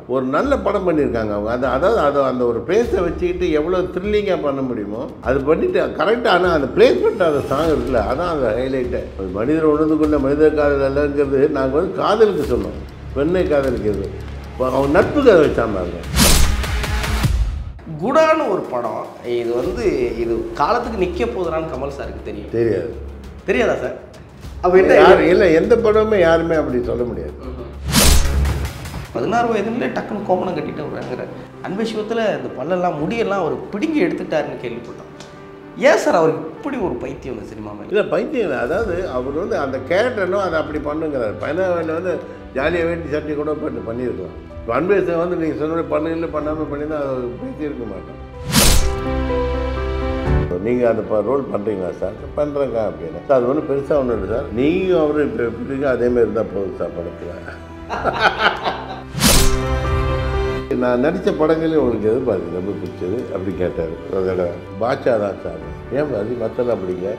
ஒரு நல்ல படம் பண்ணியிருக்காங்க அவங்க அது அதாவது அதை அந்த ஒரு பிளேஸை வச்சுக்கிட்டு எவ்வளோ த்ரில்லிங்காக பண்ண முடியுமோ அது பண்ணிட்டு கரெக்டாக ஆனால் அந்த பிளேஸ்மெண்ட் அந்த சாங் இருக்குல்ல அதான் அந்த ஹைலைட்டு மனிதர் உணர்ந்து கொண்ட மனித காதல் அல்லங்கிறது நாங்கள் வந்து காதலுக்கு சொன்னோம் பெண்ணை காதலிக்கிறது இப்போ அவன் நட்புக்கு அதை வச்சாங்க குடான்னு ஒரு படம் இது வந்து இது காலத்துக்கு நிற்க போகுதுறான்னு கமல் சாருக்கு தெரியும் தெரியாது தெரியாதா சார் அப்போ என்ன யார் இல்லை எந்த படமுமே யாருமே அப்படி சொல்ல முடியாது பதினாறு வயதுலேயே டக்குன்னு கோமணம் கட்டிட்டு வர்றாங்கிற அன்பை சிவத்தில் இந்த பல்லெல்லாம் முடியெல்லாம் அவர் பிடுங்கி எடுத்துட்டாருன்னு கேள்விப்பட்டோம் ஏன் சார் அவருக்கு இப்படி ஒரு பைத்தியம் இந்த சினிமா மேலே இல்லை பைத்தியம் இல்லை அதாவது அவர் வந்து அந்த கேரக்டர்னும் அதை அப்படி பண்ணுங்கிறார் பதினாறு வந்து ஜாலியாக வேட்டி சட்டை கூட பண்ணி பண்ணியிருக்கலாம் இப்போ அன்பேசை வந்து நீங்கள் சொன்ன மாதிரி பண்ண இல்லை பண்ணாமல் பண்ணியிருந்தா அது பேசி இருக்க மாட்டோம் நீங்கள் அந்த ரோல் பண்ணுறீங்களா சார் பண்ணுறேங்க அப்படின்னு சார் அது ஒன்றும் பெருசாக ஒன்றும் இல்லை சார் நீங்கள் அவரும் இப்போ எப்படி இருக்கோ அதே மாதிரி இருந்தால் போதும் சார் படத்தில் நான் நடித்த படங்களே உங்களுக்கு எது பாருங்க ரொம்ப பிடிச்சது அப்படி கேட்டார் அதோட பாட்சா தான் சார் ஏன் அது மற்றெல்லாம் அப்படிங்க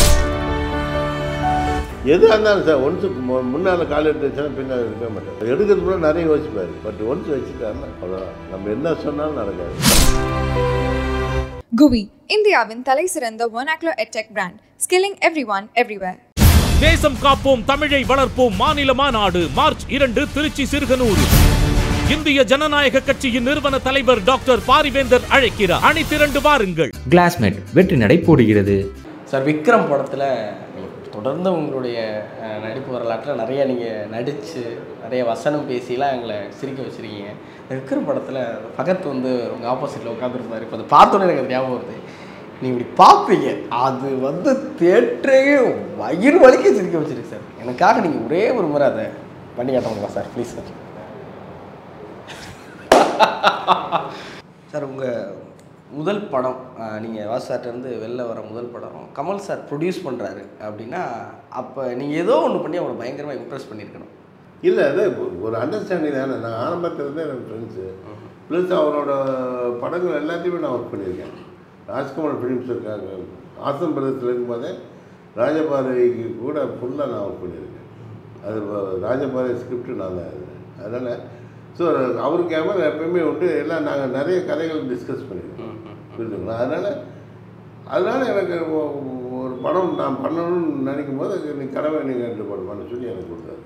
எது இருந்தாலும் சார் ஒன்ஸு முன்னால் கால் எடுத்து வச்சாலும் பின்னால் எடுக்க மாட்டேன் எடுக்கிறது கூட நிறைய யோசிப்பார் பட் ஒன்ஸ் வச்சுட்டாருன்னா அவ்வளோதான் நம்ம என்ன சொன்னாலும் நடக்காது குவி இந்தியாவின் தலை சிறந்த vernacular edtech brand skilling everyone everywhere தேசம் காப்போம் தமிழை வளர்ப்போம் மாநில மாநாடு மார்ச் இரண்டு திருச்சி சிறுகனூர் இந்திய ஜனநாயக கட்சியின் நிறுவன தலைவர் டாக்டர் பாரிவேந்தர் அழைக்கிறார் அணி திரண்டு வாருங்கள் கிளாஸ்மேட் வெற்றி நடை போடுகிறது சார் விக்ரம் படத்தில் தொடர்ந்து உங்களுடைய அஹ், நடிப்பு வரலாற்றில் நிறைய நீங்கள் நடித்து நிறைய வசனம் பேசிலாம் எங்களை சிரிக்க வச்சுருக்கீங்க இந்த விக்ரம் படத்தில் பகத் வந்து உங்கள் ஆப்போசிட்டில் உட்காந்துருப்பாரு இப்போ அதை பார்த்தோன்னே எனக்கு அது ஞாபகம் வருது நீ இப்படி பார்ப்பீங்க அது வந்து தேட்டரையே வயிறு வலிக்க சிரிக்க வச்சிருக்கு சார் எனக்காக நீங்கள் ஒரே ஒரு முறை அதை பண்ணி காட்ட முடியுமா சார் ப்ளீஸ் சார் சார் உங்கள் முதல் படம் நீங்கள் வாசாட்டிலேருந்து வெளில வர முதல் படம் கமல் சார் ப்ரொடியூஸ் பண்ணுறாரு அப்படின்னா அப்போ நீங்கள் ஏதோ ஒன்று பண்ணி அவரை பயங்கரமாக இம்ப்ரெஸ் பண்ணியிருக்கணும் இல்லை அது ஒரு அண்டர்ஸ்டாண்டிங் தானே நான் ஆரம்பத்தில் இருந்தே எனக்கு ஃப்ரெண்ட்ஸு ப்ளஸ் அவரோட படங்கள் எல்லாத்தையுமே நான் ஒர்க் பண்ணியிருக்கேன் ராஜ்குமார் ஃபிலிம்ஸ் இருக்காங்க ஆசம் பிரதேசத்தில் இருக்கும்போதே ராஜபாதைக்கு கூட ஃபுல்லாக நான் ஒர்க் பண்ணியிருக்கேன் அது வ- ராஜபாதை ஸ்கிரிப்ட் நான் தான் எழுதினேன் அதனால் ஸோ அவர் கேமரா எப்பயுமே உண்டு எல்லாம் நாங்கள் நிறைய கதைகள் டிஸ்கஸ் பண்ணியிருக்கோம் புரியுதுங்களா அதனால் அதனால் எனக்கு ஒ- ஒரு படம் நான் பண்ணணும்னு நினைக்கும் போது நீ கடமை நீங்கள் ரெண்டு படம் பண்ண சொல்லி எனக்கு கொடுத்தாரு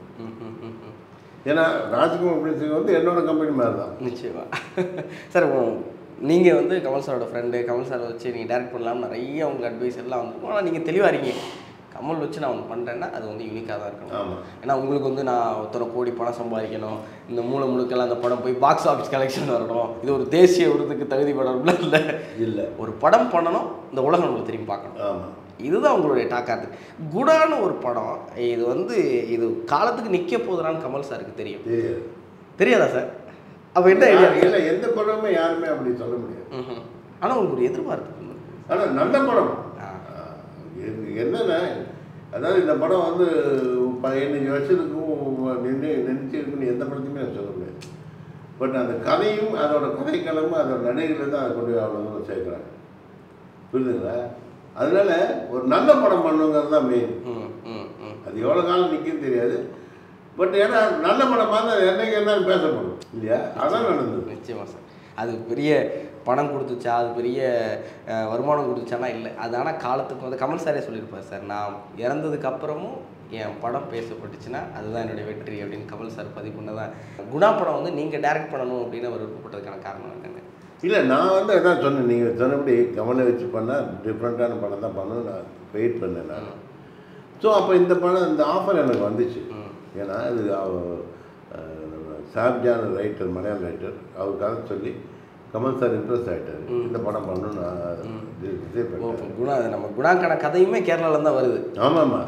ஏன்னா ராஜ்குமார் பிரின்ஸுக்கு வந்து என்னோட கம்பெனி மாதிரி தான் நிச்சயமா சார் நீங்கள் வந்து கமல் சாரோட ஃப்ரெண்டு கமல் சாரை வச்சு நீங்கள் டேரக்ட் பண்ணலாம் நிறைய உங்களுக்கு அட்வைஸ் எல்லாம் வந்து ஆனால் நீங்கள் தெளிவாக இருக்கீங்க கமல் வச்சு நான் ஒன்று பண்ணுறேன்னா அது வந்து யூனிக்காக தான் இருக்கணும் ஆமாம் ஏன்னா உங்களுக்கு வந்து நான் ஒருத்தரை கோடி பணம் சம்பாதிக்கணும் இந்த மூளை முழுக்கெல்லாம் அந்த படம் போய் பாக்ஸ் ஆஃபீஸ் கலெக்ஷன் வரணும் இது ஒரு தேசிய விருதுக்கு தகுதி படம்ல இல்லை இல்லை ஒரு படம் பண்ணணும் இந்த உலகம் நம்மளை திரும்பி பார்க்கணும் ஆமாம் இதுதான் உங்களுடைய டாக்காக இருக்குது குடான்னு ஒரு படம் இது வந்து இது காலத்துக்கு நிற்க போகுதுறான்னு கமல் சாருக்கு தெரியும் தெரியாது தெரியாதா சார் அப்போ என்ன ஐடியா இல்லை எந்த படமுமே யாருமே அப்படி சொல்ல முடியாது ஆனால் உங்களுக்கு ஒரு எதிர்பார்ப்பு இருந்தது. ஆனால் நல்ல படம் ஆ. இது என்னன்னா அதாவது இந்த படம் வந்து பதினஞ்சு வருஷத்துக்கும் நின்று நினைச்சிருக்குன்னு எந்த படத்தையுமே நான் சொல்ல முடியாது பட் அந்த கதையும் அதோட கதைக்களமும் அதோட நடிகர்கள் தான் அதை கொண்டு போய் அவ்வளோ தூரம் சேர்க்குறாங்க புரியுதுங்களா அதனால ஒரு நல்ல படம் பண்ணுங்கிறது தான் மெயின் ம் ம் ம் அது எவ்வளோ காலம் நிற்குன்னு தெரியாது பட் ஏன்னா நல்ல படம் பார்த்தா அது என்னைக்கு இருந்தாலும் பேசப்படும் இல்லையா அதான் நடந்தது நிச்சயமா சார் அது பெரிய பணம் கொடுத்துச்சா அது பெரிய அஹ், வருமானம் கொடுத்துச்சானா இல்லை அது ஆனால் காலத்துக்கு வந்து கமல் சாரே சொல்லியிருப்பார் சார் நான் இறந்ததுக்கு அப்புறமும் என் படம் பேசப்பட்டுச்சுன்னா அதுதான் என்னுடைய வெற்றி அப்படின்னு கமல் சார் பதிவு பண்ணதான் குணா படம் வந்து நீங்கள் டைரக்ட் பண்ணணும் அப்படின்னு அவர் விருப்பப்பட்டதுக்கான காரணம் என்னன்னு இல்லை நான் வந்து அதான் சொன்னேன் நீங்கள் சொன்னபடி கமலை வச்சு பண்ணால் டிஃப்ரெண்ட்டான படம் தான் பண்ணணும் நான் வெயிட் பண்ணேன் நான் ஸோ அப்போ இந்த படம் இந்த ஆஃபர் எனக்கு வந்துச்சு ஏன்னா இது அவ- அஹ் நம்ம சாப்ஜான் ரைட்டர் மலையாள ரைட்டர் அவர் கதை சொல்லி கமல் சார் இம்ப்ரெஸ் ஆகிட்டார் இந்த படம் பண்ணணும் நான் டிசைட் ஓ பண்ணேன் குணா அது நம்ம குணாக்கான கதையுமே கேரளால தான் வருது ஆமாம்மா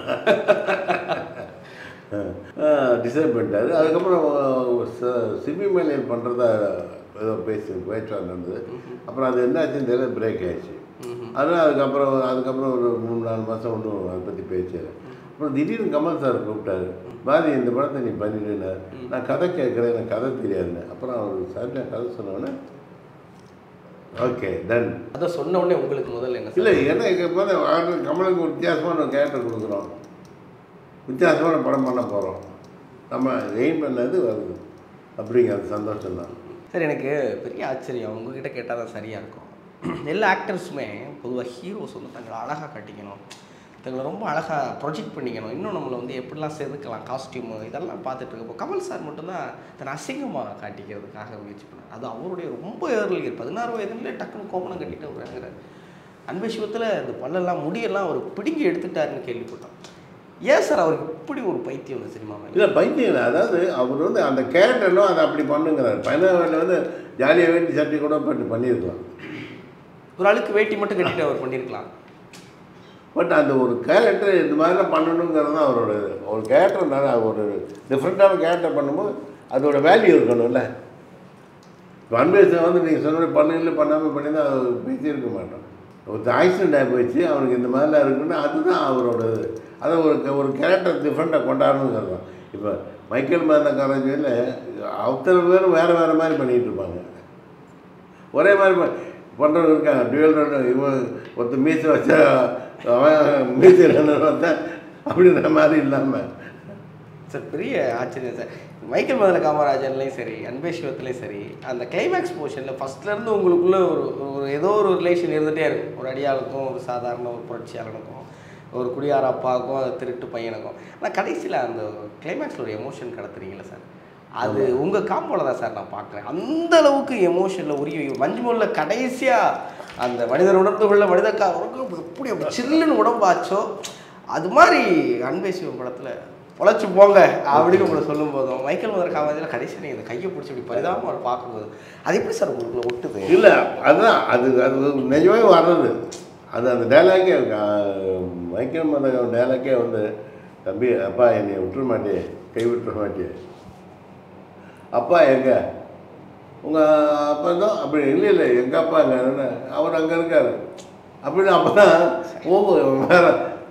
டிசைட் பண்ணிட்டாரு அதுக்கப்புறம் ச- சிபி மேலையில் பண்ணுறதா ஏதோ பேசி பேச்சுவார் நடந்தது அப்புறம் அது என்ன ஆச்சுன்னு தெரியல பிரேக் ஆயிடுச்சு அதனால் அதுக்கப்புறம் அதுக்கப்புறம் ஒரு மூணு நாலு மாதம் ஒன்றும் அதை பற்றி பேச்சு இல்லை. அப்புறம் திடீர்னு கமல் சார் கூப்பிட்டாரு பாதி இந்த படத்தை நீ பண்ணிடுனார் நான் கதை கேட்குறேன் எனக்கு கதை தெரியாதுன்னு அப்புறம் அவர் சார் நான் கதை சொன்னோன்னே ஓகே டன் அதை சொன்ன உடனே உங்களுக்கு முதல்ல என்ன இல்லை சார் என்ன இங்கே போது கமலுக்கு ஒரு வித்தியாசமான ஒரு கேரக்டர் கொடுக்குறோம் வித்தியாசமான படம் பண்ண போகிறோம் நம்ம எய்ம் பண்ணது வருது அப்படிங்கிறது சந்தோஷம் தான் சார் எனக்கு பெரிய ஆச்சரியம் உங்ககிட்ட கேட்டால் தான் சரியாக இருக்கும் எல்லா ஆக்டர்ஸுமே பொதுவாக ஹீரோஸ் வந்து தங்களை அழகாக காட்டிக்கணும் தங்களை ரொம்ப அழகாக ப்ரொஜெக்ட் பண்ணிக்கணும் இன்னும் நம்மளை வந்து எப்படிலாம் செதுக்கலாம் காஸ்டியூமு இதெல்லாம் பார்த்துட்டு இருக்கப்போ கமல் சார் மட்டும்தான் தன்னை அசிங்கமாக காட்டிக்கிறதுக்காக முயற்சி பண்ணார் அது அவருடைய ரொம்ப ஏர்லி பதினாறு வயதுலேயே டக்குன்னு கோபனம் கட்டிட்டு வருங்கிறார் அன்பு சிவத்தில் இந்த பல்லெல்லாம் முடியெல்லாம் அவர் பிடுங்கி எடுத்துட்டாருன்னு கேள்விப்பட்டோம் ஏன் சார் அவருக்கு இப்படி ஒரு பைத்தியம் இந்த சினிமா மேலே இல்லை பைத்தியம் இல்லை அதாவது அவர் வந்து அந்த கேரக்டரும் அதை அப்படி பண்ணுங்கிறார் பதினாறு வந்து ஜாலியாக வேண்டி சட்டை கூட பண்ணி பண்ணியிருக்கலாம் ஒரு ஆளுக்கு வேட்டி மட்டும் கட்டிட்டு அவர் பண்ணியிருக்கலாம் பட் அந்த ஒரு கேரக்டர் இந்த மாதிரிலாம் பண்ணணுங்கிறது தான் அவரோட இது. ஒரு கேரக்டர் ஒரு டிஃப்ரெண்ட்டான கேரக்டர் பண்ணும்போது அதோட வேல்யூ இருக்கணும்ல இப்போ அன்பேசன் வந்து நீங்கள் சொன்ன மாதிரி பண்ணல பண்ணாமல் பண்ணி தான் அவர் பேசியிருக்க மாட்டோம் ஒரு ஆக்சிடென்ட் ஆகி போயிடுச்சு அவனுக்கு இந்த மாதிரிலாம் இருக்குன்னா அதுதான் அவரோட இது அதை ஒரு ஒரு கேரக்டர் டிஃப்ரெண்ட்டாக கொண்டாடணுங்கிறது தான் இப்போ மைக்கேல் மேந்த காலேஜில் அத்தனை பேரும் வேறு வேறு மாதிரி பண்ணிகிட்டு இருப்பாங்க ஒரே மாதிரி பண்ணுறவங்க இருக்காங்க டுவெல் இவன் ஒருத்தர் மீசை வச்சா அவன் மீசை ரெண்டு வச்சா அப்படின்ற மாதிரி இல்லாமல் சார் பெரிய ஆச்சரியம் சார் மைக்கேல் மதுரை காமராஜன்லேயும் சரி அன்பே சிவத்துலேயும் சரி அந்த கிளைமேக்ஸ் போர்ஷனில் ஃபஸ்ட்லேருந்து உங்களுக்குள்ள ஒரு ஒரு ஏதோ ஒரு ரிலேஷன் இருந்துகிட்டே இருக்கும் ஒரு அடியாளுக்கும் ஒரு சாதாரண ஒரு புரட்சியாளனுக்கும் ஒரு குடியார அப்பாவுக்கும் அது திருட்டு பையனுக்கும் ஆனால் கடைசியில் அந்த கிளைமேக்ஸில் ஒரு எமோஷன் கடத்துறீங்களா சார் அது உங்கள் காம்போல தான் சார் நான் பார்க்குறேன் அந்த அளவுக்கு எமோஷனில் உரிய மஞ்சுமல்ல கடைசியாக அந்த மனிதர் உணர்ந்து கொள்ள மனிதக்கா எப்படி அப்படி சில்லுன்னு உடம்பாச்சோ அது மாதிரி அன்பே சிவம் படத்தில் பொழைச்சி போங்க அப்படின்னு உங்களை சொல்லும் போதும் மைக்கேல் மதுரை காமராஜில் கடைசி நீங்கள் இந்த கையை பிடிச்சி இப்படி பரிதாபமாக அவரை பார்க்கும்போது அது எப்படி சார் உங்களுக்குள்ள ஒட்டுது இல்லை அதுதான் அது அது நிஜமே வர்றது அது அந்த டைலாக்கே மைக்கேல் மதகம் டைலாக்கே வந்து தம்பி அப்பா என்னை விட்டுற மாட்டியே கை விட்டுற மாட்டியே அப்பா எங்க உங்கள் அப்பா தான் அப்படி இல்லை இல்லை எங்கள் அப்பா எங்க அவர் அங்கே இருக்கார் அப்படின்னு அப்போ தான் ஓ வேற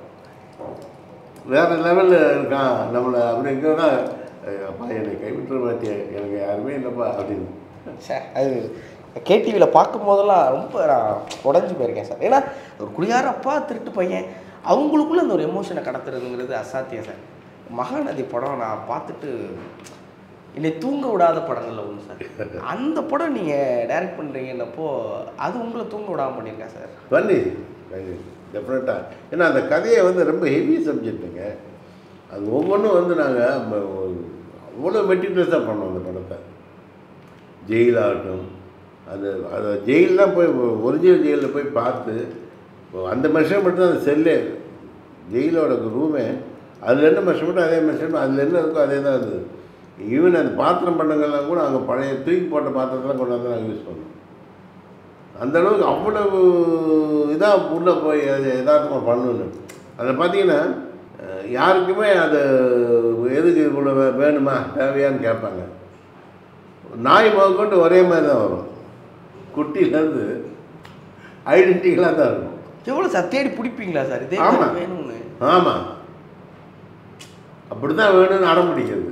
வேறு லெவலில் இருக்கான் நம்மளை அப்படிங்கிறதா அப்பா என்னை கைவிட்டுற மாட்டியே எனக்கு யாருமே இல்லைப்பா அப்படின்னு சார் அது கேடிவியில் பார்க்கும்போதெல்லாம் ரொம்ப நான் உடஞ்சி போயிருக்கேன் சார் ஏன்னா ஒரு குடியார அப்பா திருட்டு பையன் அவங்களுக்குள்ள அந்த ஒரு எமோஷனை கடத்துறதுங்கிறது அசாத்தியம் சார் மகாநதி படம் நான் பார்த்துட்டு என்னை தூங்க விடாத படங்களில் ஒன்று சார் அந்த படம் நீங்கள் டைரக்ட் பண்ணுறீங்கன்னப்போ அது உங்களை தூங்க விடாமல் பண்ணியிருக்கேன் சார் பண்ணி டெஃபினட்டாக ஏன்னா அந்த கதையை வந்து ரொம்ப ஹெவி சப்ஜெக்ட்டுங்க அது ஒவ்வொன்றும் வந்து நாங்கள் அவ்வளோ மெட்டிகுலஸாக பண்ணோம் அந்த படத்தை ஜெயில் ஆகட்டும் அது அதை ஜெயிலெலாம் போய் ஒரிஜினல் ஜெயிலில் போய் பார்த்து அந்த மெஷர்மெண்ட் தான் அந்த செல்லே ஜெயிலோட ரூமே அதில் என்ன மெஷர்மெண்ட்டோ அதே மெஷர்மெண்ட் அதில் என்ன இருக்கோ அதே தான் இருந்தது ஈவன் அந்த பாத்திரம் பண்ணங்கள்லாம் கூட அங்கே பழைய தூக்கி போட்ட பாத்திரத்தெல்லாம் கொண்டு வந்து நாங்கள் யூஸ் பண்ணோம் அந்த அளவுக்கு அவ்வளவு இதாக உள்ளே போய் அது யதார்த்தமாக பண்ணணும் அதில் பார்த்தீங்கன்னா அஹ், யாருக்குமே அது எதுக்கு இவ்வளோ வே- வேணுமா தேவையான்னு கேட்பாங்க நாய் முதற்கொண்டு ஒரே மாதிரி தான் வரும் குட்டிலேருந்து ஐடென்டிக்கலாக தான் இருக்கும் எவ்வளோ சார் தேடி பிடிப்பீங்களா சார் இதே ஆமா. மாதிரி வேணும்னு ஆமாம் அப்படி தான் வேணும்னு அடம் பிடிக்கிறது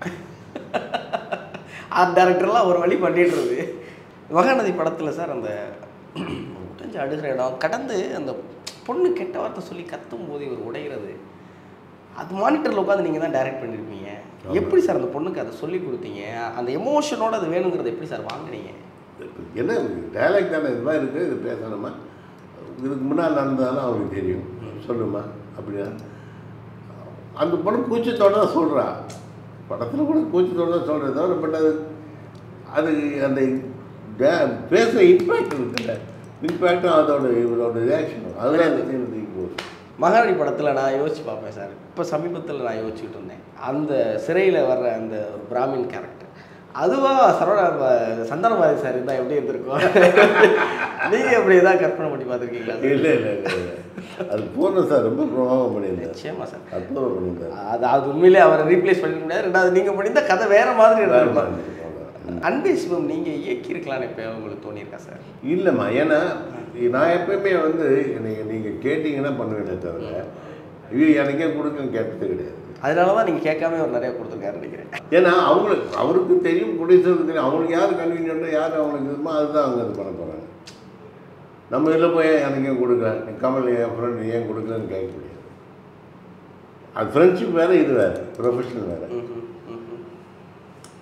ஆர்ட் டேரக்டர்லாம் ஒரு வழி பண்ணிடுறது மகாநதி படத்தில் சார் அந்த உடைஞ்சு அடுகிற இடம் கடந்து அந்த பொண்ணு கெட்ட வார்த்தை சொல்லி கத்தும் போது இவர் உடைகிறது அது மானிட்டரில் உட்காந்து நீங்கள் தான் டைரக்ட் பண்ணியிருப்பீங்க எப்படி சார் அந்த பொண்ணுக்கு அதை சொல்லி கொடுத்தீங்க அந்த எமோஷனோட அது வேணுங்கிறத எப்படி சார் வாங்குனீங்க என்ன டைலாக் தானே இது மாதிரி இருக்குது இது பேசணுமா இதுக்கு முன்னால் நடந்ததாலும் அவருக்கு தெரியும் சொல்லுமா அப்படியா அந்த பொண்ணு கூச்சத்தோட தான் சொல்கிறா படத்தில் கூட கூச்சத்தோட தான் சொல்கிறத தவிர பட் அது அது அந்த டே- பேசுகிற இம்பேக்ட் இருக்குல்ல இம்பேக்டும் அதோட இவரோட ரியாக்ஷனும் அதெல்லாம் அந்த சீன் தூக்கி போகுது மகாநதி படத்தில் நான் யோசிச்சு பார்ப்பேன் சார் இப்போ சமீபத்தில் நான் யோசிச்சுட்டு இருந்தேன் அந்த சிறையில் வர்ற அந்த ஒரு பிராமின் கேரக்டர் அதுவா சரவணா ப- சந்தானபாதி சார் இருந்தால் எப்படி இருந்திருக்கும் நீங்கள் எப்படி ஏதாவது கற்பனை பண்ணி பார்த்துருக்கீங்களா சார் இல்லை இல்லை இல்லை இல்லை. அது பூர்ணம் சார் ரொம்ப பிரபாவம் பண்ணியிருந்தார் நிச்சயமா சார் அற்புதம் பண்ணியிருந்தார் அது அது உண்மையிலே அவரை ரீப்ளேஸ் பண்ணிக்க முடியாது ரெண்டாவது நீங்கள் பண்ணியிருந்தா கதை வேற மாதிரி வேற இருந்திருக்கும் மாதிரி இருக்கும். அன்பே சிவம் நீங்கள் இயக்கியிருக்கலான்னு இப்போ உங்களுக்கு தோணியிருக்கா சார் இல்லைம்மா ஏன்னா நான் எப்பயுமே வந்து நீங்கள் நீங்கள் கேட்டிங்கன்னா பண்ணுவேனே தவிர இது எனக்கே கொடுக்கன்னு கேட்டது கிடையாது அதனால தான் நீங்கள் கேட்காம அவர் நிறைய கொடுத்துருக்காரு நினைக்கிறேன் ஏன்னா அவங்களுக்கு அவருக்கு தெரியும் குடிசலுக்கு தெரியும் அவங்களுக்கு யார் கன்வீனியன்ட்டோ யார் அவங்களுக்கு இருக்குமோ அதுதான் அவங்க இது பண்ண போகிறாங்க நம்ம இதில் போய் எனக்கு ஏன் கொடுக்கல நீ கமல் என் ஃப்ரெண்ட் ஏன் கொடுக்கலன்னு கேட்க முடியாது அது ஃப்ரெண்ட்ஷிப் வேறு இது வேறு ப்ரொஃபஷனல் வேறு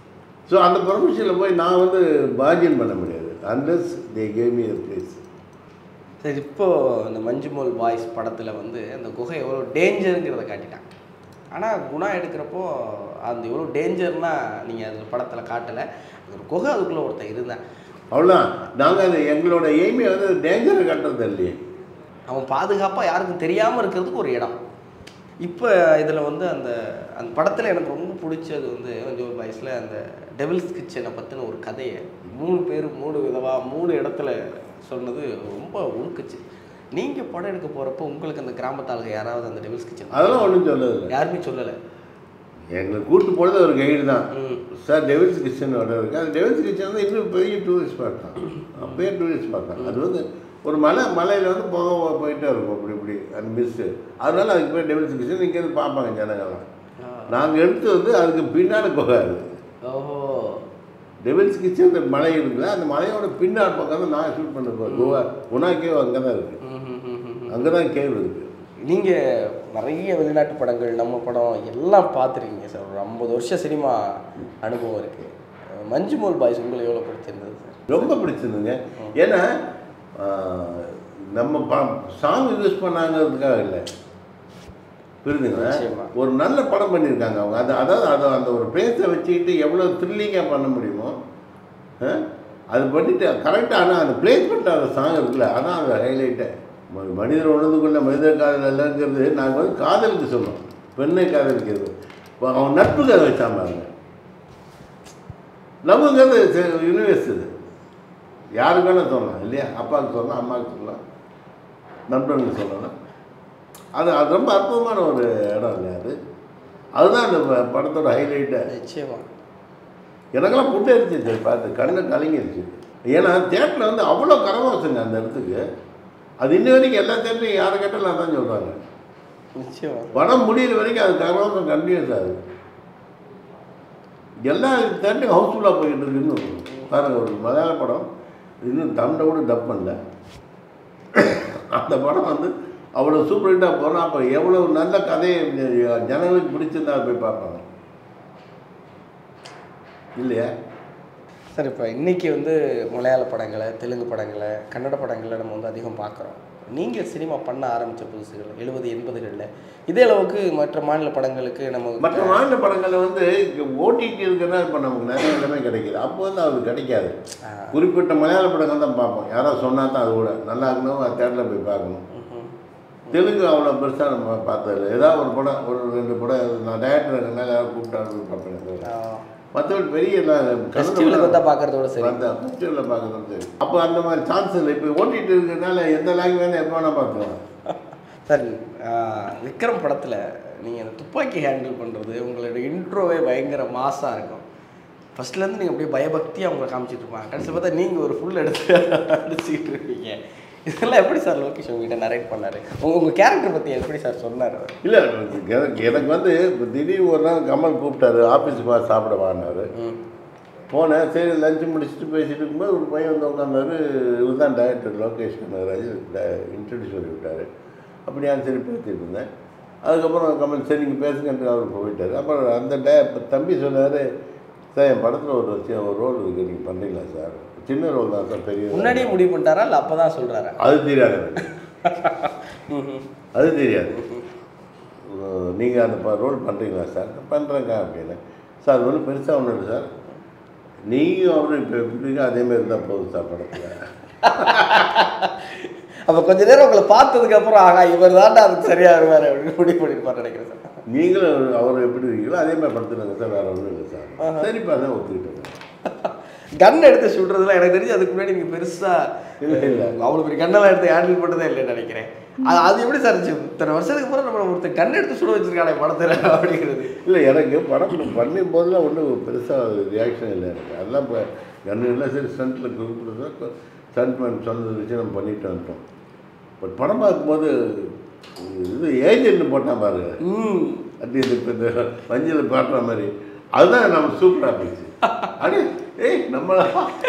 ஸோ அந்த ப்ரொஃபஷனில் போய் நான் வந்து பார்கின் பண்ண முடியாது unless they gave me place சரி இப்போ இந்த மஞ்சுமோல் பாய்ஸ் படத்தில் வந்து அந்த குகை எவ்வளோ டேஞ்சருங்கிறத காட்டிட்டாங்க ஆனால் குணா எடுக்கிறப்போ அந்த எவ்வளோ டேஞ்சர்னா நீங்கள் அதில் படத்தில் காட்டலை அந்த ஒரு குகை அதுக்குள்ளே ஒருத்தன் இருந்தான் அவ்வளோதான் நாங்கள் அது எங்களோட எய்மே வந்து டேஞ்சரை கட்டுறது இல்லையே அவன் பாதுகாப்பாக யாருக்கும் தெரியாமல் இருக்கிறதுக்கு ஒரு இடம் இப்போ இதில் வந்து அந்த அந்த படத்தில் எனக்கு ரொம்ப பிடிச்சது வந்து மஞ்சுமோல் பாய்ஸில் அந்த டெவில்ஸ் கிச்சனை பற்றின ஒரு கதையை மூணு பேர் மூணு விதமாக மூணு இடத்துல சொன்னது ரொம்ப உழுக்குச்சு நீங்கள் படம் எடுக்க போகிறப்போ உங்களுக்கு அந்த கிராமத்தாளுங்க யாராவது அந்த டெவில்ஸ் கிச்சன் அதெல்லாம் ஒன்றும் சொல்லதில்லை யாருமே சொல்லலை எங்களை கூட்டு போனது ஒரு கைடு தான் ம். சார் டெவில்ஸ் கிச்சன் ஒன்று இருக்குது அது டெவில்ஸ் கிச்சன் வந்து இன்னும் பெரிய டூரிஸ்ட் ஸ்பாட் தான் அப்பயே டூரிஸ்ட் ஸ்பாட் தான் அது வந்து ஒரு மலை மலையில் வந்து போக போயிட்டே இருக்கும் இப்படி இப்படி அந்த மிஸ்ஸு அதனால அதுக்கு பேர் டெவில்ஸ் கிச்சன் இங்கேருந்து பார்ப்பாங்க ஜனங்கள்லாம் நாங்கள் எடுத்து வந்து அதுக்கு பின்னாடி போகாது ஓஹோ டெவில்ஸ் கிச்சன் அந்த மலை இருக்குல்ல அந்த மலையோட பின்னாடி பக்கம் தான் நான் ஷூட் பண்ண போகிறேன் கோவா குணா கேவ் அங்கே தான் இருக்குது அங்கே தான் கேவ் இருக்குது நீங்கள் நிறைய வெளிநாட்டு படங்கள் நம்ம படம் எல்லாம் பார்த்துருக்கீங்க சார் ஒரு ஐம்பது வருஷம் சினிமா அனுபவம் இருக்குது மஞ்சுமோல் பாய்ஸ் உங்களுக்கு எவ்வளோ பிடிச்சிருந்தது சார் ரொம்ப பிடிச்சிருந்துங்க ஏன்னா ஆஹ், நம்ம ப சாங் யூஸ் பண்ணாங்கிறதுக்காக இல்லை புரியுதுங்களா நிச்சயமா. ஒரு நல்ல படம் பண்ணியிருக்காங்க அவங்க அது அதாவது அது அந்த ஒரு பேஸை வச்சுக்கிட்டு எவ்வளோ த்ரில்லிங்காக பண்ண முடியுமோ ஆஹ், அது பண்ணிட்டு கரெக்டாக ஆனால் அந்த பிளேஸ்மெண்ட் அந்த சாங் இருக்குல்ல அதான் அந்த ஹைலைட்டே மனிதர் உணர்ந்து கொண்ட மனிதர் காதல் இல்லைங்கிறது நாங்கள் வந்து காதலுக்கு சொன்னோம் பெண்ணை காதலிக்கிறது இப்போ அவன் நட்புக்கு அதை வச்சான் பாருங்க லவ்ங்கிறது யூனிவர்ஸ் இது யாருக்கு வேணால் சொல்லலாம் இல்லையா அப்பாவுக்கு சொல்லலாம் அம்மாவுக்கு சொல்லலாம் நண்பனுக்கு சொல்லலாம் அது அது ரொம்ப அற்புதமான ஒரு இடம் இல்லையா அது அதுதான் அந்த ப- படத்தோட ஹைலைட்டை நிச்சயமா எனக்கெல்லாம் புட்டு அடிச்சிச்சு பார்த்து கண்ணு கலங்கிருச்சு ஏன்னா தேட்டரில் வந்து அவ்வளோ கரவாசுங்க அந்த இடத்துக்கு அது இன்ன வரைக்கும் எல்லா தேட்டரையும் யாரை கேட்டாலும் அதான் சொல்கிறாங்க நிச்சயமா படம் முடியிற வரைக்கும் அது கரவாசம் கண்டினியூஸ் ஆகுது எல்லா தேட்டரையும் ஹவுஸ்ஃபுல்லாக போயிட்டு இருக்கு இன்னும் பாருங்க ஒரு மலையாள படம் இன்னும் தமிழை கூட டப் பண்ணல அந்த படம் வந்து அவ்வளோ சூப்பர் ஹிட்டாக போனால் அப்போ எவ்வளோ நல்ல கதையை ஜனங்களுக்கு பிடிச்சிருந்தா போய் பார்ப்பாங்க இல்லையா சார் இப்போ இன்றைக்கி வந்து மலையாள படங்களை தெலுங்கு படங்களை கன்னட படங்களை நம்ம வந்து அதிகம் பார்க்குறோம் நீங்கள் சினிமா பண்ண ஆரம்பித்த புதுசுகள் எழுபது எண்பதுகளில் இதே அளவுக்கு மற்ற மாநில படங்களுக்கு நம்ம மற்ற மாநில படங்களில் வந்து ஓடிடி இருக்கிறதா இப்போ நமக்கு நிறைய எல்லாமே கிடைக்குது அப்போ வந்து அது கிடைக்காது குறிப்பிட்ட மலையாள படங்கள் தான் பார்ப்போம் யாராவது சொன்னா தான் அது கூட நல்லா இருக்கணும் அது தேட்டரில் போய் பார்க்கணும் தெலுங்கு அவ்வளோ பெருசாக நம்ம பார்த்ததில்ல ஏதாவது ஒரு படம் ஒரு ரெண்டு படம் நான் டேரக்டர் இருக்கனால யாரும் கூப்பிட்டாரு போய் பார்ப்பேன் மற்றபடி பெரிய ஃபெஸ்டிவலுக்கு வந்தால் பார்க்குறதோட சரி ஃபெஸ்டிவலில் பார்க்கணும் சரி அப்போ அந்த மாதிரி சான்ஸ் இல்லை இப்போ ஓட்டிட்டு இருக்கிறதுனால எந்த லாங்குவேஜ் எப்போ வேணால் பார்த்துக்கலாம் சார் ஆஹ், விக்ரம் படத்தில் நீங்கள் அந்த துப்பாக்கி ஹேண்டில் பண்ணுறது உங்களோட இன்ட்ரோவே பயங்கர மாஸாக இருக்கும் ஃபஸ்ட்லேருந்து நீங்கள் அப்படியே பயபக்தியாக அவங்களை காமிச்சிட்டு இருப்பாங்க கடைசி பார்த்தா நீங்கள் ஒரு ஃபுல் எடுத்து அடிச்சுக்கிட்டு இருப்பீங்க இதெல்லாம் எப்படி சார் லோகேஷ் உங்ககிட்ட நரேட் பண்ணார் உங்கள் உங்கள் கேரக்டர் பற்றி எப்படி சார் சொன்னார் அவர் இல்லை எனக்கு எனக்கு வந்து இப்போ திடீர்னு ஒரு நாள் கமல் கூப்பிட்டாரு ஆஃபீஸுக்கு வா சாப்பிட வாங்கினாரு போனேன் சரி லஞ்சு முடிச்சுட்டு பேசிட்டு இருக்கும்போது ஒரு பையன் வந்து உட்காந்தாரு இவர் தான் டைரக்டர் லோகேஷ் கனகராஜ் இன்ட்ரடியூஸ் பண்ணி விட்டார் அப்படியா சரி பேசிட்டு இருந்தேன் அதுக்கப்புறம் கமல் சரி நீங்கள் பேசுங்கன்ட்டு அவர் போயிட்டார் அப்புறம் அந்த டே இப்போ தம்பி சொன்னார் சார் என் படத்தில் ஒரு சி- ஒரு ரோல் இருக்குது நீங்கள் பண்ணுறீங்களா சார் சின்ன ரோல் தான் சார் பெரிய முன்னாடியே முடிவு பண்ணிட்டாரா இல்லை அப்போ தான் சொல்கிறாரா அது தெரியாது எனக்கு. அது தெரியாது நீங்கள் அந்த ரோல் பண்ணுறீங்களா சார் பண்ணுறேங்க அப்படின்னு சார் அது ஒன்றும் பெருசாக ஒன்றும் இல்லை சார் நீங்கள் அவரும் இப்போ எப்படி இருக்கீங்க அதே மாதிரி இருந்தால் போதும் சார் படத்தில் அப்போ கொஞ்ச நேரம் உங்களை பார்த்ததுக்கப்புறம் ஆகா இவர் தாண்டா அதுக்கு சரியாக வருவார் அப்படின்னு முடிவு பண்ணியிருப்பார் நினைக்கிறேன் சார் நீங்களும் அவர் எப்படி இருக்கீங்களோ அதே மாதிரி படுத்துருங்க சார் வேறு ஒன்றும் இல்லை சார் சரிப்பா தான் ஒத்துக்கிட்டேன் கன் எடுத்து சுடுறதுல எனக்கு தெரிஞ்சு அதுக்கு முன்னாடி நீங்கள் பெருசாக இல்லை இல்லை அவ்வளோ பெரிய கண்ணெல்லாம் எடுத்து ஹேண்டில் பண்ணதே இல்லைன்னு நினைக்கிறேன் அது அது எப்படி சார் இருந்துச்சு இத்தனை வருஷத்துக்கு அப்புறம் நம்ம ஒருத்தர் கண் எடுத்து சுட வச்சிருக்கானே படத்தில் அப்படிங்கிறது இல்லை எனக்கு படம் பண்ணும் போதெல்லாம் ஒன்றும் பெருசாக ரியாக்ஷன் இல்லை எனக்கு அதெல்லாம் இப்போ கண்ணுலாம் சரி ஸ்டண்ட்டில் கொடுக்குறது ஸ்டண்ட்மேன் சொன்னது வச்சு நம்ம பண்ணிட்டு வந்துட்டோம் பட் படம் பார்க்கும்போது இது ஏஜென்ட் போட்டான் பாருங்க ம் அது இது இப்போ இந்த மஞ்சள் பாட்டுற மாதிரி அதுதான் நம்ம சூப்பராக போச்சு அடே ஏய் நம்மளா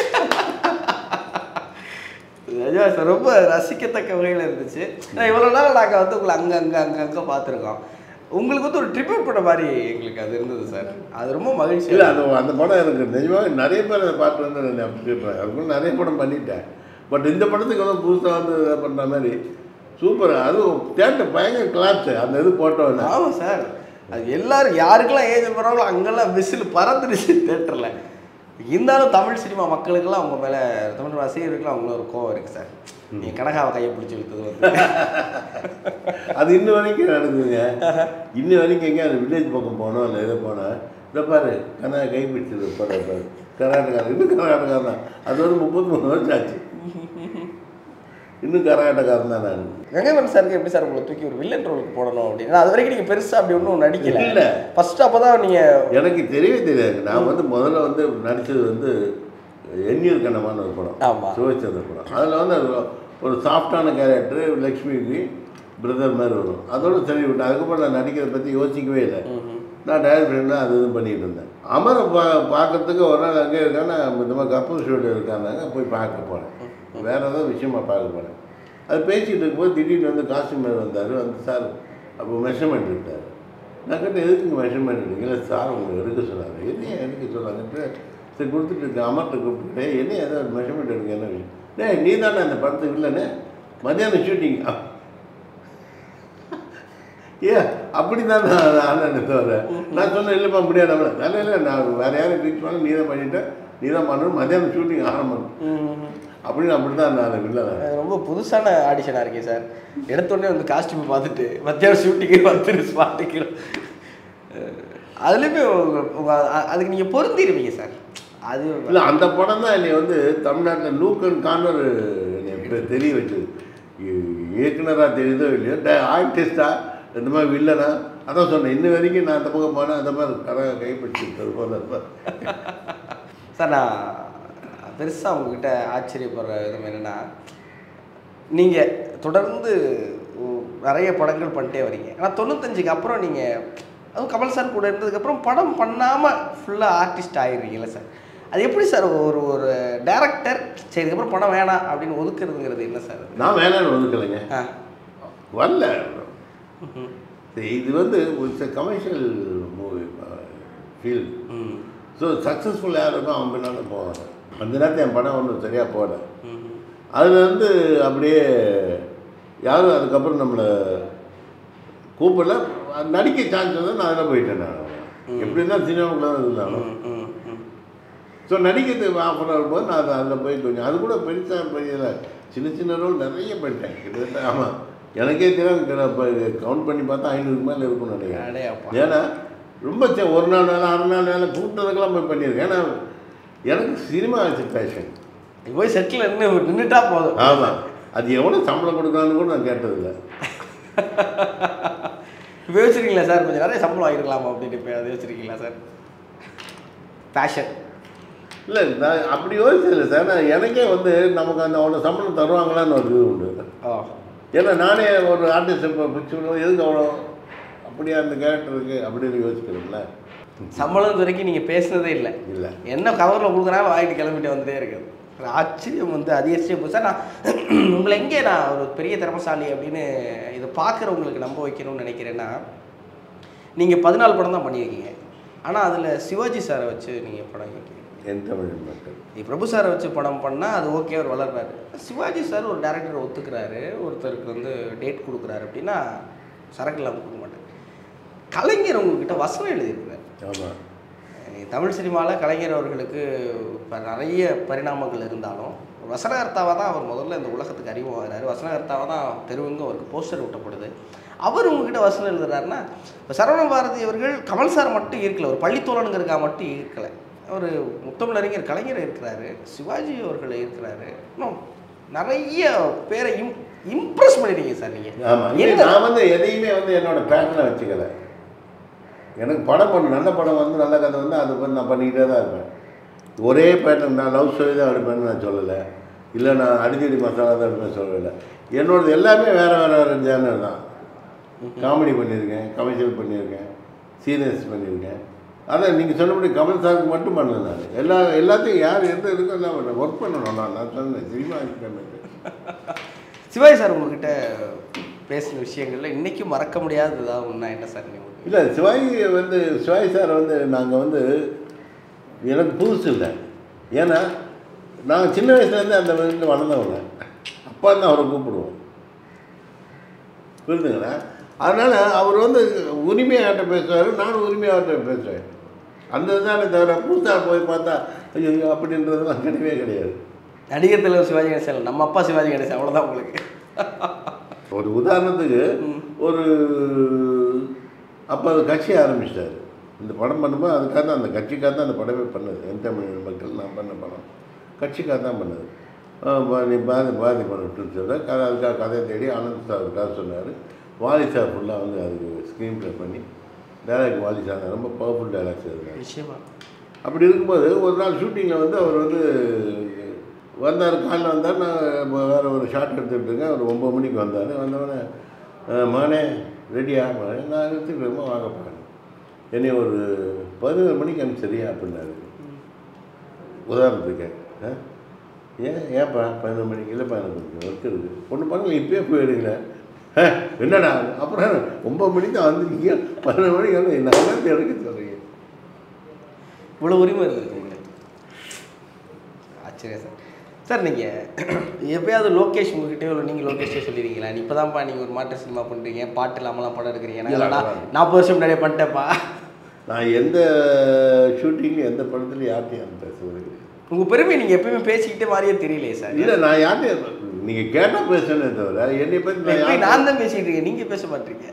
நிஜமா சார் ரொம்ப ரசிக்கத்தக்க வகையில் இருந்துச்சு ஏன்னா இவ்வளோ நாள் நாங்கள் வந்து உங்களை அங்கே அங்கே அங்கே அங்கே பார்த்துருக்கோம் உங்களுக்கு வந்து ஒரு ட்ரிபியூட் பண்ண மாதிரி எங்களுக்கு அது இருந்தது சார் அது ரொம்ப மகிழ்ச்சி இல்லை அந்த அந்த படம் எனக்கு நிஜமாக நிறைய பேர் அதை பார்த்து வந்து நான் அப்ரிஷியேட் பண்ணேன் அதுக்குள்ள நிறைய படம் பண்ணிட்டேன் பட் இந்த படத்துக்கு வந்து புதுசாக வந்து இதை பண்ணுற மாதிரி சூப்பர் அதுவும் தேட்டர் பயங்கர கிளாப்ஸு அந்த இது போட்டோன்னே ஆமாம் சார் அது எல்லாரும் யாருக்கெல்லாம் ஏஜ் போகிறாங்களோ அங்கெல்லாம் விசில் பறந்துடுச்சு தேட்டரில் இருந்தாலும் தமிழ் சினிமா மக்களுக்கெல்லாம் அவங்க மேலே தமிழ் ரசிகர்களுக்கெல்லாம் அவங்களும் ஒரு கோவம் இருக்குது சார் நீங்கள் கனகாவை கையை பிடிச்சி இழுத்தது வந்து அது இன்ன வரைக்கும் நடக்குதுங்க இன்ன வரைக்கும் எங்கே அந்த வில்லேஜ் பக்கம் போனோம் இல்லை இதை போனோம் இதை பாரு கண்ணா கை பிடிச்சது பாரு பாரு கர்நாடகா இன்னும் கர்நாடகா தான் அது வந்து முப்பத்தி மூணு வருஷம் ஆச்சு இன்னும் கர்நாடகாரன் தான் நான் கங்கைவன் சாருக்கு எப்படி சார் உங்களை தூக்கி ஒரு வில்லன் ரோலுக்கு போடணும் அப்படின்னு அது வரைக்கும் நீங்கள் பெருசாக அப்படி ஒன்றும் நடிக்கல இல்ல. ஃபர்ஸ்ட் அப்போ தான் நீங்கள் எனக்கு தெரியவே தெரியாது நான் வந்து முதல்ல வந்து நடித்தது வந்து எண்ணியர் கண்ணமான ஒரு படம் ஆமா. சிவச்சந்திர படம் அதில் வந்து அது ஒரு சாஃப்டான கேரக்டர் லக்ஷ்மிக்கு பிரதர் மாதிரி வரும் அதோட சரி விட்டேன் அதுக்கப்புறம் நான் நடிக்கிறத பற்றி யோசிக்கவே இல்லை நான் டயர் ஃப்ரெண்டாக அது இது பண்ணிட்டு இருந்தேன் அமரை பா பார்க்கறதுக்கு ஒரு நாள் அங்கே இருக்கான்னு இந்த மாதிரி கப்பல் ஸ்டூடியோ இருக்காங்க போய் பார்க்க போனேன் வேறு ஏதோ விஷயமா பார்க்க போனேன் அது பேசிகிட்டு இருக்கும்போது திடீர்னு வந்து காஸ்டியூமர் வந்தார் வந்து சார் அப்போ மெஷர்மெண்ட் எடுத்தார் நான் கிட்ட எதுக்குங்க மெஷர்மெண்ட் எடுங்க இல்லை சார் உங்களுக்கு எடுக்க சொன்னார் என்ன எடுக்க சொன்னாங்கன்ட்டு சரி கொடுத்துட்டு இருக்க அமர்ட்ட கூப்பிட்டு என்ன ஏதோ மெஷர்மெண்ட் எடுங்க என்ன விஷயம் டேய் நீ தானே அந்த படத்துக்கு இல்லைன்னு மத்தியானம் ஷூட்டிங் ஏ அப்படி தான் நான் நான் தவிர நான் சொன்னேன் இல்லைப்பா முடியாது அவளை இல்லை இல்லை நான் வேறு யாரும் ரீச் பண்ண நீ தான் பண்ணிட்டேன் நீ தான் பண்ணணும் மத்தியானம் ஷூட்டிங் ஆரம்பம் அப்படின்னு அப்படி தான் நான் இல்லை ரொம்ப புதுசான ஆடிஷனாக இருக்கே சார் எடுத்தோடனே வந்து காஸ்டியூம் பார்த்துட்டு மத்தியானம் ஷூட்டிங்கே வந்துரு ஸ்பாட்டுக்கு அதுலேயுமே உங்கள் அதுக்கு நீங்கள் பொருந்திருவீங்க சார் அது இல்லை அந்த படம் தான் என்னை வந்து தமிழ்நாட்டில் லூக்கன் கார்னர் என்னை இப்ப தெரிய வச்சது இயக்குனராக தெரியுதோ இல்லையோ ட ஆர்டிஸ்டா இந்த மாதிரி வில்லனா அதான் சொன்னேன் இன்ன வரைக்கும் நான் அந்த பக்கம் போனேன் அந்த மாதிரி கரை கைப்பிடிச்சிருக்கிறது போல இருப்பேன் சார் நான் பெருசாக உங்ககிட்ட ஆச்சரியப்படுற விதம் என்னென்னா நீங்கள் தொடர்ந்து உ- நிறைய படங்கள் பண்ணிட்டே வரீங்க ஆனால் தொண்ணூத்தஞ்சுக்கு அப்புறம் நீங்கள் அதுவும் கமல் சார் கூட இருந்ததுக்கப்புறம் படம் பண்ணாமல் ஃபுல்லாக ஆர்டிஸ்ட் ஆகிடுறீங்கல்ல சார் அது எப்படி சார் ஒரு ஒரு டேரக்டர் சரி இதுக்கப்புறம் படம் வேணாம் அப்படின்னு ஒதுக்குறதுங்கிறது என்ன சார் அது? நான் வேணான்னு ஒதுக்கலைங்க ஆ வரல சரி, இது வந்து commercial movie feel hmm so successful யார் இருக்கோ அவன் பின்னால போவாங்க அந்த நேரத்தில் என் படம் ஒன்றும் சரியாக போகல ம் அதில் வந்து அப்படியே யாரும் அதுக்கப்புறம் நம்மளை கூப்பிடல நடிக்க சான்ஸ் வந்து நான் அதில் போயிட்டேன் நான் எப்படி இருந்தால் சினிமாவுக்குள்ள தான் இருந்தாலும் ம் ம் ஸோ நடிக்கிறதுக்கு ஆஃபர் வரும்போது நான் அதை அதில் போய் கொஞ்சம் அது கூட பெருசாக பெரிய சின்ன சின்ன ரோல் நிறைய பண்ணிட்டேன் கிட்டத்தட்ட ஆமாம் எனக்கே தெரியும் இப்போ கவுண்ட் பண்ணி பார்த்தா ஐநூறுக்கு மேலே இருக்கும்னு நினைக்கிறேன் அடே அப்பா ஏன்னா ரொம்ப சே- ஒரு நாள் வேலை அரை நாள் வேலை கூப்பிட்டதுக்கெல்லாம் போய் பண்ணியிருக்கேன் ஏன்னா எனக்கு சினிமா ஆச்சு பேஷன் நீ போய் செட்டில் நின்று நின்றுட்டா போதும் ஆமாம் அது எவ்வளோ சம்பளம் கொடுக்கலான்னு கூட நான் கேட்டதில்லை இப்போ யோசிச்சிருக்கீங்களா சார் கொஞ்சம் நிறைய சம்பளம் வாங்கிருக்கலாமா அப்படின்னு இப்போ அது யோசிச்சிருக்கீங்களா சார் பேஷன் இல்லை நான் அப்படி யோசிச்சதில்லை சார் நான் எனக்கே வந்து நமக்கு அந்த அவ்வளோ சம்பளம் தருவாங்களான்னு ஒரு இது உண்டு ஓ ஏன்னா நானே ஒரு ஆர்டிஸ்ட் இப்போ பிடிச்சி எதுக்கு அவ்வளோ அப்படியே அந்த கேரக்டர் இருக்குது அப்படின்னு யோசிக்கிறோம்ல சம்பளம் இது வரைக்கும் நீங்கள் பேசுனதே இல்லை இல்லை என்ன கவரில் கொடுக்குறாங்க வாங்கிட்டு கிளம்பிட்டு வந்துட்டே இருக்குது ஒரு ஆச்சரியம் வந்து அதிகரிச்சே போய் சார் நான் உங்களை எங்கே நான் ஒரு பெரிய திறமசாலி அப்படின்னு இதை பார்க்குறவங்களுக்கு நம்ப வைக்கணும்னு நினைக்கிறேன்னா நீங்கள் பதினாலு படம் தான் பண்ணியிருக்கீங்க ஆனால் அதில் சிவாஜி சாரை வச்சு நீங்கள் படம் வைக்கிறீங்க என் தமிழ் மக்கள் நீ பிரபு சாரை வச்சு படம் பண்ணால் அது ஓகே அவர் வளர்றாரு சிவாஜி சார் ஒரு டேரக்டர் ஒத்துக்கிறாரு ஒருத்தருக்கு வந்து டேட் கொடுக்குறாரு அப்படின்னா சரக்கு இல்லாமல் கொடுக்க மாட்டேன் கலைஞர் உங்ககிட்ட வசனம் எழுதியிருக்கிறார் ஆமாம் அஹ் தமிழ் சினிமாவில் கலைஞர் அவர்களுக்கு இப்போ நிறைய பரிணாமங்கள் இருந்தாலும் வசனகர்த்தாவாக தான் அவர் முதல்ல இந்த உலகத்துக்கு அறிமுகமாகிறாரு வசனகர்த்தாவாக தான் தெருவெங்கும் அவருக்கு போஸ்டர் ஒட்டப்படுது அவர் உங்ககிட்ட வசனம் எழுதுறாருன்னா இப்போ சரவண பாரதி அவர்கள் கமல் சார் மட்டும் இருக்கல ஒரு பள்ளித்தோழனுங்கிறக்கா மட்டும் இருக்கலை அவர் முத்தமிழறிஞர் கலைஞர் இருக்கிறாரு சிவாஜி அவர்கள் இருக்கிறாரு இன்னும் நிறைய பேரை இம் இம்ப்ரெஸ் பண்ணிடுங்க சார் ஆமாம் நீங்கள் இல்லை நான் வந்து எதையுமே வந்து என்னோட பேட்டர்னை வச்சுக்கல எனக்கு படம் பண்ண நல்ல படம் வந்து நல்ல கதை வந்து அது வந்து நான் பண்ணிக்கிட்டே தான் இருப்பேன் ஒரே பேட்டர்ன் நான் லவ் ஸ்டோரி தான் எடுப்பேன்னு நான் சொல்லலை இல்லை நான் அடிக்கடி மசாலா தான் எடுப்பேன் சொல்லலை என்னோடது எல்லாமே வேறு வேறு வேறு ஜேனர் தான் காமெடி பண்ணியிருக்கேன் கமர்ஷியல் பண்ணியிருக்கேன் சீரியஸ் பண்ணியிருக்கேன் அதான் நீங்கள் சொன்னபடி கமல் சாருக்கு மட்டும் பண்ணல நான் எல்லா எல்லாத்தையும் யார் எந்த இருக்கோ எல்லாம் பண்ணேன் ஒர்க் பண்ணணும் நான் நான் சொன்னேன் சினிமா இருக்கேன் சிவாஜி சார் உங்ககிட்ட பேசின விஷயங்கள்ல இன்னைக்கும் மறக்க முடியாததா ஒன்றா என்ன சார் நீங்கள் இல்லை சிவாஜி வந்து சிவாஜி சார் வந்து நாங்கள் வந்து எனக்கு புதுசு இல்லை ஏன்னா நாங்கள் சின்ன வயசுலேருந்து அந்த வீட்டில் வளர்ந்தவங்க அப்பா தான் அவரை கூப்பிடுவோம் புரியுதுங்களா அதனால் அவர் வந்து உரிமையாட்ட பேசுவார் நானும் உரிமையாட்ட பேசுவேன் அந்த இதுதானே தவிர புதுசாக போய் பார்த்தா ஐயோ அப்படின்றதுலாம் கிடையவே கிடையாது நடிகர் தலைவர் சிவாஜி கணேசன் நம்ம அப்பா சிவாஜி கணேசன் அவ்வளோதான் உங்களுக்கு ஒரு உதாரணத்துக்கு ஒரு அப்போ அது கட்சி ஆரம்பிச்சிட்டாரு இந்த படம் பண்ணும்போது அதுக்காக தான் அந்த கட்சிக்காக தான் அந்த படமே பண்ணது என் தமிழ் மக்கள் நான் பண்ண படம் கட்சிக்காக தான் பண்ணது ஆஹ் பாதி பாதி பாதி பண்ணட்டுன்னு சொல்கிறார் கதை அதுக்காக கதையை தேடி ஆனந்த் சார் ஒரு கதை சொன்னார் வாலி சார் ஃபுல்லாக வந்து அதுக்கு ஸ்க்ரீன் ப்ளே பண்ணி டைலாக் வாலி சார் ரொம்ப பவர்ஃபுல் டைலாக்ஸ் எழுதினார் நிச்சயமா அப்படி இருக்கும்போது ஒரு நாள் ஷூட்டிங்கில் வந்து அவர் வந்து வந்தார் காலைல வந்தார் நான் வேறு ஒரு ஷாட் எடுத்துகிட்டு இருக்கேன் ஒரு ஒம்பது மணிக்கு வந்தார் வந்தவொடனே "அஹ், மகனே ரெடியா மகனே நான் எடுத்துகிட்டு இருக்கோம் வாங்க போகிறேன் என்னை ஒரு பதினோரு மணிக்கு அனுப்பிச்சரியா அப்படின்னாரு உதாரணத்துக்கு ஆ? ஏன் ஏன்ப்பா பதினொரு மணிக்கு இல்லைப்பா எனக்கு கொஞ்சம் ஒர்க் இருக்குது ஒன்று பண்ணுங்க இப்பயே போயிடுங்களேன் "ஆ, என்னடா அப்புறம் ஒம்பது மணிக்கு தான் வந்திருக்கீங்க பதினொரு மணிக்கு வந்து என்ன அங்கேருந்து எடுக்க சொல்கிறீங்க இவ்வளோ உரிமை இருந்திருக்கு உங்களுக்கு ஆச்சரியம் சார் சார் நீங்கள் எப்பயாவது லோகேஷ் உங்ககிட்டயோ இல்லை நீங்கள் லோகேஷ்டே சொல்லிடுறீங்களா இப்போ தான்ப்பா நீங்கள் ஒரு மாற்று சினிமா பண்ணுறீங்க பாட்டு இல்லாமலாம் படம் எடுக்கிறீங்க இல்ல, நான் இல்ல. நாற்பது வருஷம் முன்னாடியே பண்ணிட்டேன்ப்பா நான் எந்த ஷூட்டிங்லையும் எந்த படத்துலையும் யார்ட்டையும் பேசுவது கிடையாது உங்கள் பெருமை நீங்கள் எப்பயுமே பேசிக்கிட்டே மாதிரியே தெரியலையே சார் இல்லை நான் யார்ட்டையும் நீங்கள் கேட்டால் பேசுனே தவிர என்னை பற்றி நான் எப்படி யார்கிட்டயும் நான் தான் பேசிகிட்டு இருக்கேன் நீங்கள் பேச மாட்டீங்க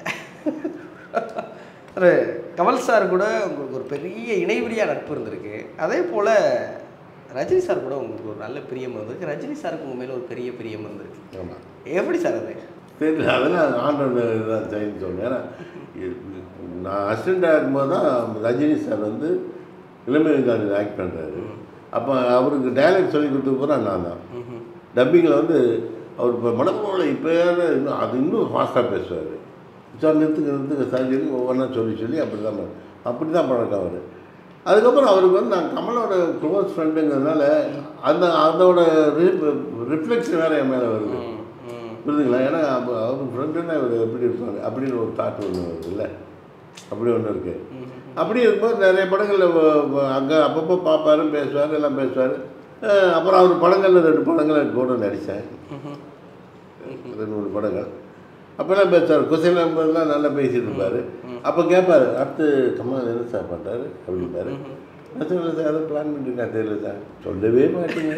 சார் கமல் சார் கூட உங்களுக்கு ஒரு பெரிய இணைவெளியாக நட்பு இருந்திருக்கு அதே போல் ரஜினி சார் கூட உங்களுக்கு ஒரு நல்ல பிரியம் இருந்திருக்கு ரஜினி சாருக்கு உங்கள் மேலே ஒரு பெரிய பிரியம் இருந்திருக்கு ஆமாம் எப்படி சார் அது தெரியல அதெல்லாம் ஆண்டவன் தான் செய்யன்னு சொன்னேன் ஏன்னா இது- நான் அசிஸ்டண்டாக இருக்கும்போது தான் ரஜினி சார் வந்து இளமை காந்தி ஆக்ட் பண்ணுறாரு அப்போ அவருக்கு டைலாக் சொல்லி கொடுத்து பூரா நான் தான் டப்பிங்கில் வந்து அவர் இப்போ மனப்போல இப்போ இன்னும் அது இன்னும் ஃபாஸ்ட்டாக பேசுவார் சார் நிறுத்துக்க நிறுத்துக்க சார் சொல்லி ஒவ்வொன்றா சொல்லி சொல்லி அப்படி தான் அப்படி தான் பழக்கம் அவர் அதுக்கப்புறம் அவருக்கு வந்து நான் கமலோட க்ளோஸ் ஃப்ரெண்டுங்கிறதுனால அந்த அதோட ரிஃப்ளெக்ஷன் வேறு என் மேலே வருது புரியுதுங்களா ஏன்னா அப்போ அவர் ஃப்ரெண்டுன்னா இவர் எப்படி இருப்பாங்க அப்படின்னு ஒரு தாட் ஒன்று வருது இல்லை அப்படி ஒன்று இருக்குது அப்படி இருக்கும்போது நிறைய படங்களில் அங்கே அப்பப்போ பார்ப்பாரு பேசுவார் எல்லாம் பேசுவார் அப்புறம் அவர் படங்களில் ரெண்டு படங்கள் கூட நடித்தேன் ரெண்டு மூணு படங்கள் அப்போல்லாம் பேசுவார் குசைன் நம்பர்லாம் நல்லா பேசிட்டு இருப்பார் அப்போ கேட்பாரு அடுத்து கமல் என்ன சார் பண்ணுறாரு அப்படிம்பாரு நான் சொல்லுவேன் சார் அதை பிளான் பண்ணிருக்கேன் தெரியல சார் சொல்லவே மாட்டேங்க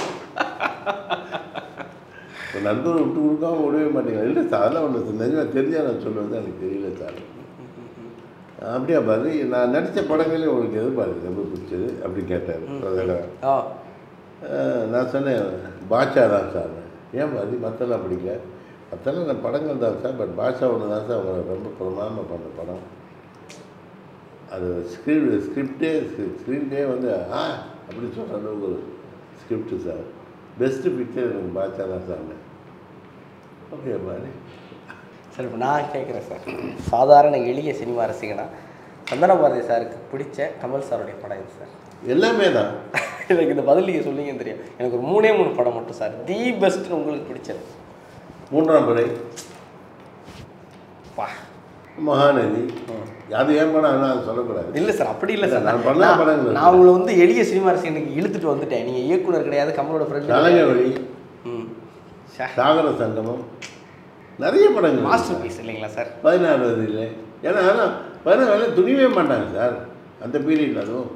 ஒரு நண்பர் விட்டு கொடுக்காம விடவே மாட்டேங்க இல்லை சார் அதெல்லாம் ஒன்று நிஜமாக தெரிஞ்சால் நான் சொல்லுவேன் சார் எனக்கு தெரியல சார் அப்படியா பாரு நான் நடித்த படங்களே உங்களுக்கு எது பாரு ரொம்ப பிடிச்சது அப்படி கேட்டார் அதெல்லாம் ஆ அஹ் நான் சொன்னேன் பாட்ஷா தான் சார் ஏன் பாதி மற்றெல்லாம் பிடிக்கல மற்றெல்லாம் நான் படங்கள் தான் சார் பட் பாட்ஷா ஒன்று தான் சார் அவரை ரொம்ப பிரமாதமாக பண்ண படம் அது ஸ்கிரிப்ட் ஸ்கிரிப்டே ஸ்க்ரீன்டே வந்து ஆ அப்படி சொல்கிற அளவுக்கு ஒரு ஸ்கிரிப்ட் சார் பெஸ்ட்டு பிக்சர் எனக்கு பாட்ஷா தான் சார் ஓகே பாரு சார் இப்போ நான் கேட்குறேன் சார் சாதாரண எளிய சினிமா ரசிகனா சந்தன பாரதி சாருக்கு பிடிச்ச கமல் சாருடைய படம் இது சார் எல்லாமே தான் எனக்கு இந்த பதில் நீங்கள் சொன்னீங்கன்னு தெரியும் எனக்கு ஒரு மூணே மூணு படம் மட்டும் சார் தி பெஸ்ட் உங்களுக்கு பிடிச்சது மூன்றாம் படை வா மகாநதி அது ஏன் படம் நான் சொல்லக்கூடாது இல்லை சார் அப்படி இல்லை சார் நான் நான் பண்ண படங்கள் நான் உங்களை வந்து எளிய சினிமா ரசிகனுக்கு இழுத்துட்டு வந்துட்டேன் நீங்கள் இயக்குனர் கிடையாது கமலோட ஃப்ரெண்ட் கலங்கவழி ம் சாகர சங்கமம் நிறைய படங்கள் மாஸ்டர் பீஸ் இல்லைங்களா சார் பதினாறு இல்லை ஏன்னா ஆனால் பதினாறு துணிவே மாட்டாங்க சார் அந்த பீரியட் அதுவும்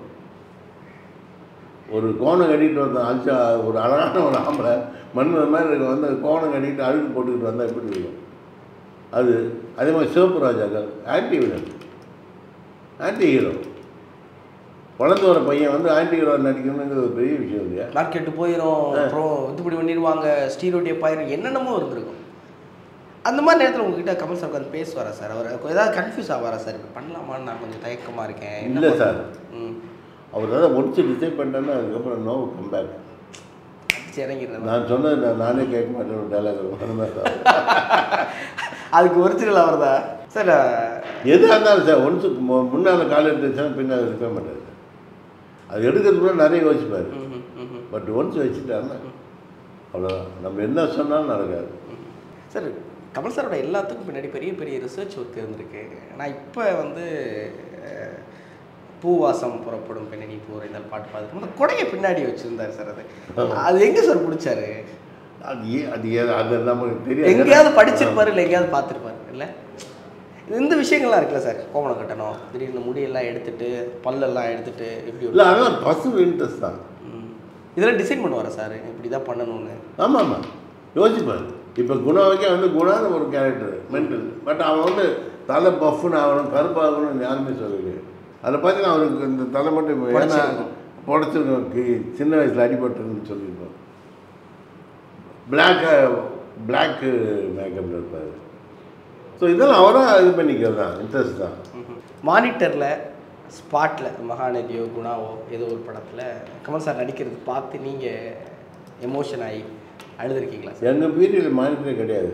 ஒரு கோணம் கட்டிட்டு வந்த அல்சா ஒரு அழகான ஒரு ஆம்பளை மண் மாதிரி இருக்க வந்து கோணம் கட்டிட்டு அழுக்கு போட்டுக்கிட்டு வந்தால் எப்படி இருக்கும் அது அதே மாதிரி சிவப்பு ராஜாக்கள் ஆன்டி வில்லன் ஆன்டி ஹீரோ வளர்ந்து வர பையன் வந்து ஆன்டி ஹீரோ நடிக்கணுங்கிறது ஒரு பெரிய விஷயம் இல்லையா மார்க்கெட்டு போயிடும் அப்புறம் இதுபடி பண்ணிடுவாங்க ஸ்டீரோ டேப் ஆயிரும் என்னென்னமோ இருந்திருக்கும் அந்த மாதிரி நேரத்தில் உங்ககிட்ட கமல் சார் உட்காந்து பேசுவாரா சார் அவர் ஏதாவது கன்ஃபியூஸ் ஆவாரா சார் இப்படி பண்ணலாமான்னு நான் கொஞ்சம் தயக்கமாக இருக்கேன் என்ன இல்லை பண்ண- சார் ம் அவர் தான் முடிச்சு டிசைட் பண்ணிட்டேன்னா அதுக்கப்புறம் நோ கம்பேக் அடிச்சு இறங்கிடுறேன் நான் சொன்னது நான் நானே கேட்க மாட்டேன் ஒரு டைலாக் அந்த மாதிரி தான் அதுக்கு ஒரிஜினல் அவர் தான் சார் எதாக இருந்தாலும் சார் ஒன்ஸு முன்னால் கால் எடுத்துச்சுன்னா பின்னால் இருக்கவே மாட்டார் சார் அது எடுக்கிறதுக்கு முன்னாடி நிறைய யோசிப்பார் பட் ஒன்ஸ் வச்சுட்டாருன்னா அவ்வளோதான் நம்ம என்ன சொன்னாலும் நடக்காது சார் கமல் சாரோட எல்லாத்துக்கும் பின்னாடி பெரிய பெரிய ரிசர்ச் ஒர்க் இருந்திருக்கு நான் இப்போ வந்து அஹ், பூவாசம் புறப்படும் பெண்ணி பூரைந்தால் பாட்டு பார்த்துட்டு அந்த கொடையை பின்னாடி வச்சுருந்தார் சார் அது அது எங்கே சார் பிடிச்சாரு அது ஏன் அது ஏன் அது நமக்கு தெரியாது எங்கேயாவது படிச்சிருப்பாரு இல்லை எங்கேயாவது பார்த்துருப்பாரு இல்லை இந்த விஷயங்கள்லாம் இருக்குல்ல சார் கோமணம் கட்டணும் திடீர்னு முடியெல்லாம் எடுத்துட்டு பல்லெல்லாம் எடுத்துட்டு இப்படி ஒரு இல்லை அதெல்லாம் பர்சனல் இன்ட்ரெஸ்ட் தான் ம். இதெல்லாம் டிசைன் பண்ணுவாரா சார் இப்படி தான் பண்ணணும்னு ஆமாம் ஆமாம் யோசிப்பார் இப்போ குணாவுக்கே வந்து குணான்னு ஒரு கேரக்டர் மென்டல் பட் அவன் வந்து தலை பஃப்னு ஆகணும் கருப்பாகணும்னு யாருமே சொல்லலையே அதில் பார்த்தீங்கன்னா அவருக்கு இந்த தலை மட்டும் இப்ப ஏன்னா புடைச்சிருக்கும். புடச்சிருக்கோம் கி- சின்ன வயசில் அடிபட்டுருன்னு சொல்லியிருக்கோம் பிளாக்கு பிளாக்கு மேக்கப்பில் இருப்பார் ஸோ இதெல்லாம் அவராக இது பண்ணிக்கிறது தான் இன்ட்ரெஸ்ட் தான் மானிட்டரில் ஸ்பாட்டில் மகாநதியோ குணாவோ ஏதோ ஒரு படத்தில் கமல் சார் நடிக்கிறது பார்த்து நீங்கள் எமோஷன் ஆகி அழுதுருக்கீங்களா சார் எங்கள் பீரியடில் மானிட்டரே கிடையாது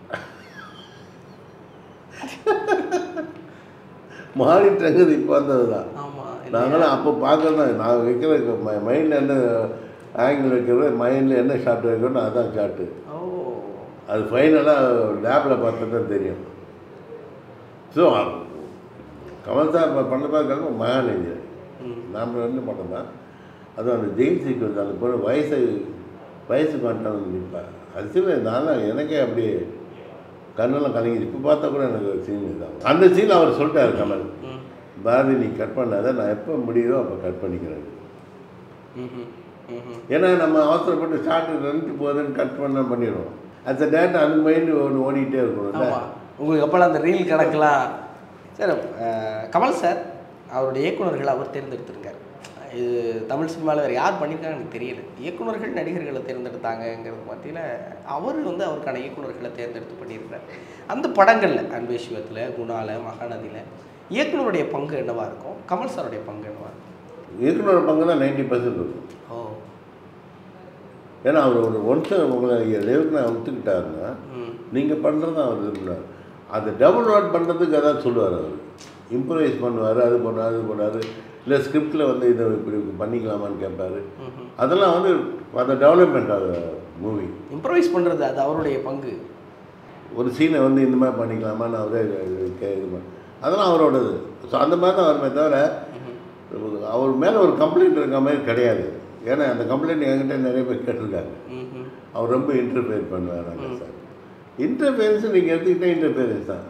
மானிட்டருங்கிறது இப்போ வந்தது தான் ஆமாம் நாங்களும் அப்போ பார்க்கறது தான் நான் வைக்கிற மைண்டில் என்ன ஆங்கிள் வைக்கிறது மைண்டில் என்ன ஷாட் வைக்கணும் அதான் ஷாட்டு ஓ அது ஃபைனலாக லேபில் பார்த்தா தான் தெரியும் ஸோ கமல் சார் ப- பண்ண பார்க்கறது மகாநதி நாம் ரெண்டு படம் தான் அதுவும் அந்த ஜெயில் சீக்வன்ஸ் அந்த பொண்ணு வயசு வயசு பண்ணிட்டாங்க நிற்பேன் அது சில நானும் எனக்கே அப்படியே கண்ணெல்லாம் கலங்கிது இப்போ பார்த்தா கூட எனக்கு ஒரு சீன் இதான் அந்த சீன் அவர் சொல்லிட்டாரு கமல் ம் பாரதி நீ கட் பண்ணாத நான் எப்போ முடியுதோ அப்போ கட் பண்ணிக்கிறேன் ம்ஹும். ம்ஹும். ஏன்னா நம்ம அவசரப்பட்டு ஷார்ட்டு ரெண்டு போகுதுன்னு கட் பண்ண பண்ணிடுவோம் அந்த டேட்டா அந்த மைண்டு ஒன்று ஓடிக்கிட்டே இருக்கணும்ல ஆமாம் உங்களுக்கு அப்போல்லாம் அந்த ரீல் கணக்கெலாம் சார் அஹ், கமல் சார் அவருடைய இயக்குனர்களை அவர் தேர்ந்தெடுத்திருக்காரு இது தமிழ் சினிமாவில் வேறு யார் பண்ணியிருக்காங்கன்னு எனக்கு தெரியல இயக்குனர்கள் நடிகர்களை தேர்ந்தெடுத்தாங்கங்கிறது மத்தியில் அவர் வந்து அவருக்கான இயக்குனர்களை தேர்ந்தெடுத்து பண்ணியிருக்கார் அந்த படங்களில் அன்பே சிவத்தில் குணால மகாநதியில் இயக்குனருடைய பங்கு என்னவாக இருக்கும் கமல் சாருடைய பங்கு என்னவாக இருக்கும் இயக்குனர் பங்கு தான் நைன்டி பர்சன்ட் இருக்கும் ஓ ஏன்னா அவர் ஒரு ஒன்ஸ் உங்களை லேவுக்கு நான் ஒத்துக்கிட்டாருன்னா ம் நீங்கள் பண்ணுறது அவர் விரும்பினார் அதை டபுள் ஒர்க் பண்ணுறதுக்கு அதான் சொல்லுவார் அவர் இம்ப்ரவைஸ் பண்ணுவார் அது பண்ணுவார் அது பண்ணுவார் இல்லை ஸ்கிரிப்டில் வந்து இதை இப்படி பண்ணிக்கலாமான்னு கேட்பாரு ம்ஹும். அதெல்லாம் வந்து அந்த டெவலப்மெண்ட் ஆகுது மூவி இம்ப்ரவைஸ் பண்ணுறது அது அவருடைய பங்கு ஒரு சீனை வந்து இந்த மாதிரி பண்ணிக்கலாமான்னு அவரே கே- இது பண்ண அதெல்லாம் அவரோடது ஸோ அந்த மாதிரி தான் வருமே தவிர அவர் மேலே ஒரு கம்ப்ளைண்ட் இருக்க மாதிரி கிடையாது ஏன்னா அந்த கம்ப்ளைண்ட் என்கிட்ட நிறைய பேர் கேட்டிருக்காங்க ம்ஹும். அவர் ரொம்ப இன்டர்ஃபியர் பண்ணுவார் அங்கே சார் இன்டர்ஃபியரன்ஸ் நீங்கள் எடுத்துக்கிட்டே இன்டர்ஃபியரன்ஸ் தான்